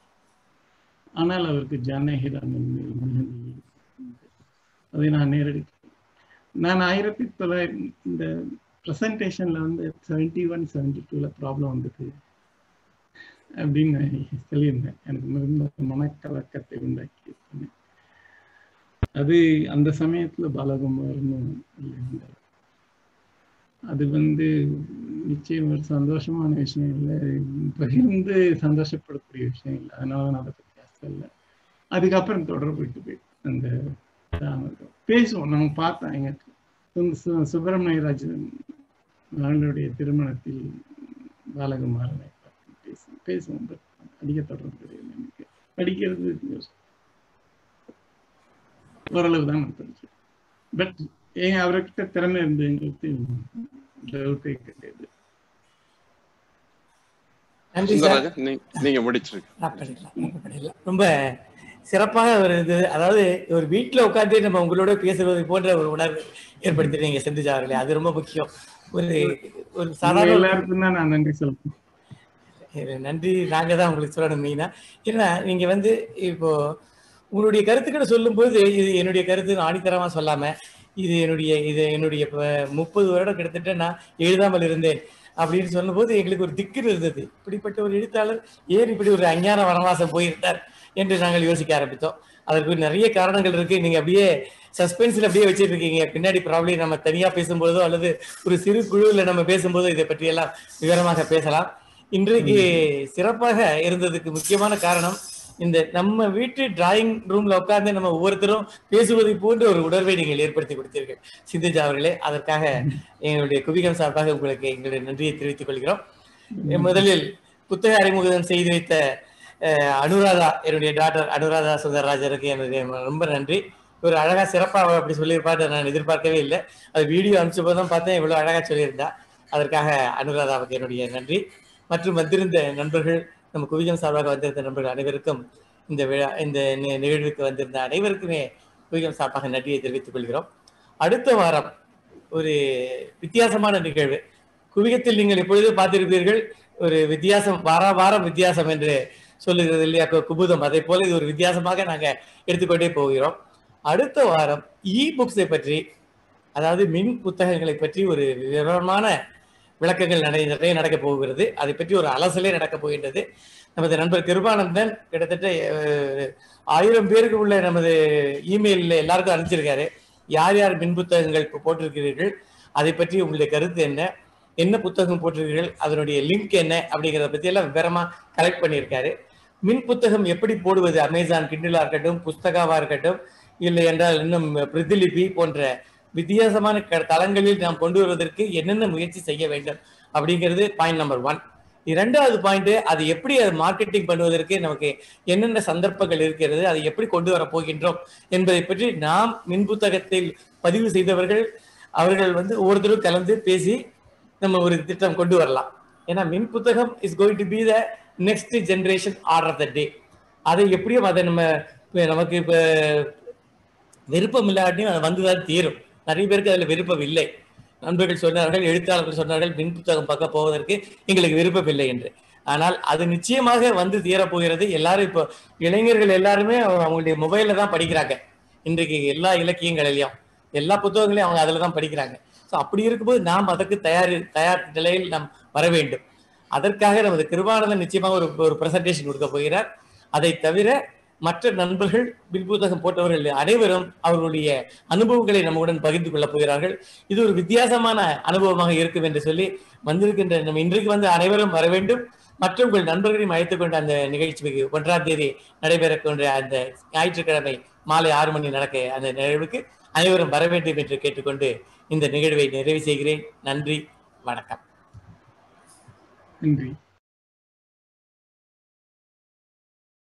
ஆனால் அவருக்கு ஜானகிராமன் மீது மிகுந்த ஈர்ப்பு. அதை நான் நேரடி நான் ஆயிரத்தி தொள்ளாயிரத்தி இந்த ப்ரெசன்டேஷன்ல வந்து செவன்டி ஒன் செவன்டி டூல ப்ராப்ளம் வந்தது அப்படின்னு நான் சொல்லியிருந்தேன் எனக்கு மிகுந்த மனக்கலக்கத்தை உண்டாக்கி சொன்னேன் அது அந்த சமயத்துல பாலகுமாரனும் இருந்தார் அது வந்து நிச்சயம் ஒரு சந்தோஷமான விஷயம் இல்லை பகிர்ந்து சந்தோஷப்படக்கூடிய விஷயம் இல்லை அதனால நான் அதை பத்தி பேசல அதுக்கப்புறம் தொடர்பு விட்டு போய் அந்த தாமதம். பேசுவோம் நாங்க பார்த்தோம் எங்க சு- சு- சுப்பிரமணிய ராஜன் அவர்களுடைய திருமணத்தில் பாலகுமாரனை பற்றி பேசுவோம் பேசுவோம் but அதிக தொடர்பு கிடையாது எனக்கு படிக்கிறது ஓரளவு தான் நான் படிச்சேன் பட் ஏன் அவர்கிட்ட திறமை இருந்ததுங்கிறது டவுட்டே கிடையாது நன்றி சார் சுந்தரராஜன் நீ- நீங்க முடிச்சிருக்க நான் பண்ணிடலாம் நான் பண்ணிடலாம் ரொம்ப சிறப்பாக ஒரு இது அதாவது ஒரு வீட்டில் உட்காந்து நம்ம உங்களோட பேசுறது போன்ற ஒரு உணர்வு ஏற்படுத்தினீங்க செந்திஜா அவர்களே அது ரொம்ப முக்கியம் ஒரு ஒரு உங்க சாதாரண எல்லாருக்கும் தான் நான் நன்றி சொல்றேன் இது நன்றி நாங்க தான் உங்களுக்கு சொல்லணும் மெயினா ஏன்னா நீங்க வந்து இப்போ உங்களுடைய கருத்துக்களை சொல்லும்போது இது என்னுடைய கருத்து ஆணித்தரமா சொல்லாம இது என்னுடைய இது என்னுடைய ப- முப்பது வருடம் கிட்டத்தட்ட நான் எழுதாமல் இருந்தேன் அப்படின்னு சொல்லும்போது எங்களுக்கு ஒரு திக்கு இருந்தது இப்படிப்பட்ட ஒரு எழுத்தாளர் ஏன் இப்படி ஒரு அஞ்ஞான வனவாசம் போயிருந்தார் என்று நாங்கள் யோசிக்க ஆரம்பித்தோம் அதற்கு நிறைய காரணங்கள் இருக்கு நீங்க அப்படியே சஸ்பென்ஸ்ல அப்படியே வச்சிட்டு இருக்கீங்க பின்னாடி ப்ராப்ளி நம்ம தனியா பேசும்போதோ அல்லது ஒரு சிறு குழுவில் நம்ம பேசும்போதோ இதை பற்றி எல்லாம் விவரமாக பேசலாம் இன்றைக்கு சிறப்பாக இருந்ததுக்கு முக்கியமான காரணம் இந்த நம்ம வீட்டு டிராயிங் ரூம்ல உட்கார்ந்து நம்ம ஒவ்வொருத்தரும் பேசுவதை போன்ற ஒரு உணர்வை நீங்கள் ஏற்படுத்தி கொடுத்தீர்கள் சிந்துஜா அவர்களே அதற்காக எங்களுடைய குவிகம் சார்பாக உங்களுக்கு எங்களுடைய நன்றியை தெரிவித்துக் கொள்கிறோம் முதலில் புத்தக அறிமுகம் செய்து வைத்த அஹ், அனுராதா என்னுடைய டாக்டர் அனுராதா சுந்தரராஜருக்கு என்னுடைய ரொம்ப நன்றி ஒரு அழகா சிறப்பா அவ அப்படி சொல்லியிருப்பாரு நான் எதிர்பார்க்கவே இல்லை அது வீடியோ அனுப்பிச்ச போதும் பார்த்தேன் இவ்வளவு அழகா சொல்லியிருந்தா அதற்காக அனுராதாவுக்கு என்னுடைய நன்றி மற்றும் வந்திருந்த நண்பர்கள் நம்ம குவிகம் சார்பாக வந்திருந்த நண்பர்கள் அனைவருக்கும் இந்த விழா இந்த நி- நிகழ்வுக்கு வந்திருந்த அனைவருக்குமே குவிகம் சார்பாக நன்றியை தெரிவித்துக் கொள்கிறோம் அடுத்த வாரம் ஒரு வித்தியாசமான நிகழ்வு குவிகத்தில் நீங்கள் எப்பொழுது பார்த்திருப்பீர்கள் ஒரு வித்தியாசம் வார வாரம் வித்தியாசம் என்று சொல்லுகிறது இல்லையா கு- குமுதம் அதை போல இது ஒரு வித்தியாசமாக நாங்க எடுத்துக்கொண்டே போகிறோம் அடுத்த வாரம் இ புக்ஸை பற்றி அதாவது மின் புத்தகங்களை பற்றி ஒரு விவரமான விளக்கங்கள் நடை நிறைய நடக்க போகிறது அதை பற்றி ஒரு அலசலே நடக்க போகின்றது நமது நண்பர் கிருபானந்தன் கிட்டத்தட்ட அஹ், ஆயிரம் பேருக்கு உள்ள நமது இமெயிலில் எல்லாருக்கும் அனுப்பிச்சிருக்காரு யார் யார் மின் புத்தகங்கள் இப்போ போட்டிருக்கிறீர்கள் அதை பற்றி உங்களுடைய கருத்து என்ன என்ன புத்தகம் போட்டிருக்கிறீர்கள் அதனுடைய லிங்க் என்ன அப்படிங்கிறத பத்தி எல்லாம் விவரமா கலெக்ட் பண்ணியிருக்காரு மின் புத்தகம் எப்படி போடுவது அமேசான் கிண்டிலா இருக்கட்டும் புஸ்தகாவா இருக்கட்டும் இல்லை என்றால் இன்னும் பிரதிலிபி போன்ற வித்தியாசமான க- தளங்களில் நாம் கொண்டு வருவதற்கு என்னென்ன முயற்சி செய்ய வேண்டும் அப்படிங்கிறது பாயிண்ட் நம்பர் ஒன் இரண்டாவது பாயிண்ட் அது எப்படி அது மார்க்கெட்டிங் பண்ணுவதற்கு நமக்கு என்னென்ன சந்தர்ப்பங்கள் இருக்கிறது அதை எப்படி கொண்டு வர போகின்றோம் என்பதை பற்றி நாம் மின் புத்தகத்தில் பதிவு செய்தவர்கள் அவர்கள் வந்து ஒவ்வொருத்தரும் கலந்து பேசி நம்ம ஒரு திட்டம் கொண்டு வரலாம் ஏன்னா மின் புத்தகம் is going to be the next generation order of the day அதை எப்படியும் அதை நம்ம இப்ப நமக்கு இப்ப விருப்பம் இல்லாட்டியும் அது வந்துதான் தீரும் நிறைய பேருக்கு அதுல விருப்பம் இல்லை நண்பர்கள் சொன்னார்கள் எழுத்தாளர்கள் சொன்னார்கள் மின் புத்தகம் பார்க்க போவதற்கு எங்களுக்கு விருப்பம் இல்லை என்று ஆனால் அது நிச்சயமாக வந்து தீரப்போகிறது எல்லாரும் இப்போ இளைஞர்கள் எல்லாருமே அவங்க- அவங்களுடைய மொபைல்ல தான் படிக்கிறாங்க இன்றைக்கு எல்லா இலக்கியங்களிலையும் எல்லா புத்தகங்களையும் அவங்க அதில் தான் படிக்கிறாங்க ஸோ அப்படி இருக்கும்போது நாம் அதற்கு தயார் தயார் நிலையில் நாம் வர வேண்டும் அதற்காக நமது கிருபானந்தன் நிச்சயமாக ஒரு ஒரு பிரசன்டேஷன் கொடுக்க போகிறார் அதை தவிர மற்ற நண்பர்கள் பில் புத்தகம் போட்டவர்கள் அனைவரும் அவர்களுடைய அனுபவங்களை நம்முடன் பகிர்ந்து கொள்ளப் போகிறார்கள் இது ஒரு வித்தியாசமான அனுபவமாக இருக்கும் என்று சொல்லி வந்திருக்கின்ற நம்ம இன்றைக்கு வந்து அனைவரும் வர வேண்டும் மற்றும் உங்கள் நண்பர்களையும் அழைத்துக் கொண்டு அந்த நிகழ்ச்சிக்கு ஒன்றாம் தேதி நடைபெறக்கூடிய அந்த ஞாயிற்றுக்கிழமை மாலை ஆறு மணி நடக்க அந்த நிகழ்வுக்கு அனைவரும் வர வேண்டும் என்று கேட்டுக்கொண்டு இந்த நிகழ்வை நிறைவு செய்கிறேன் நன்றி வணக்கம் நன்றி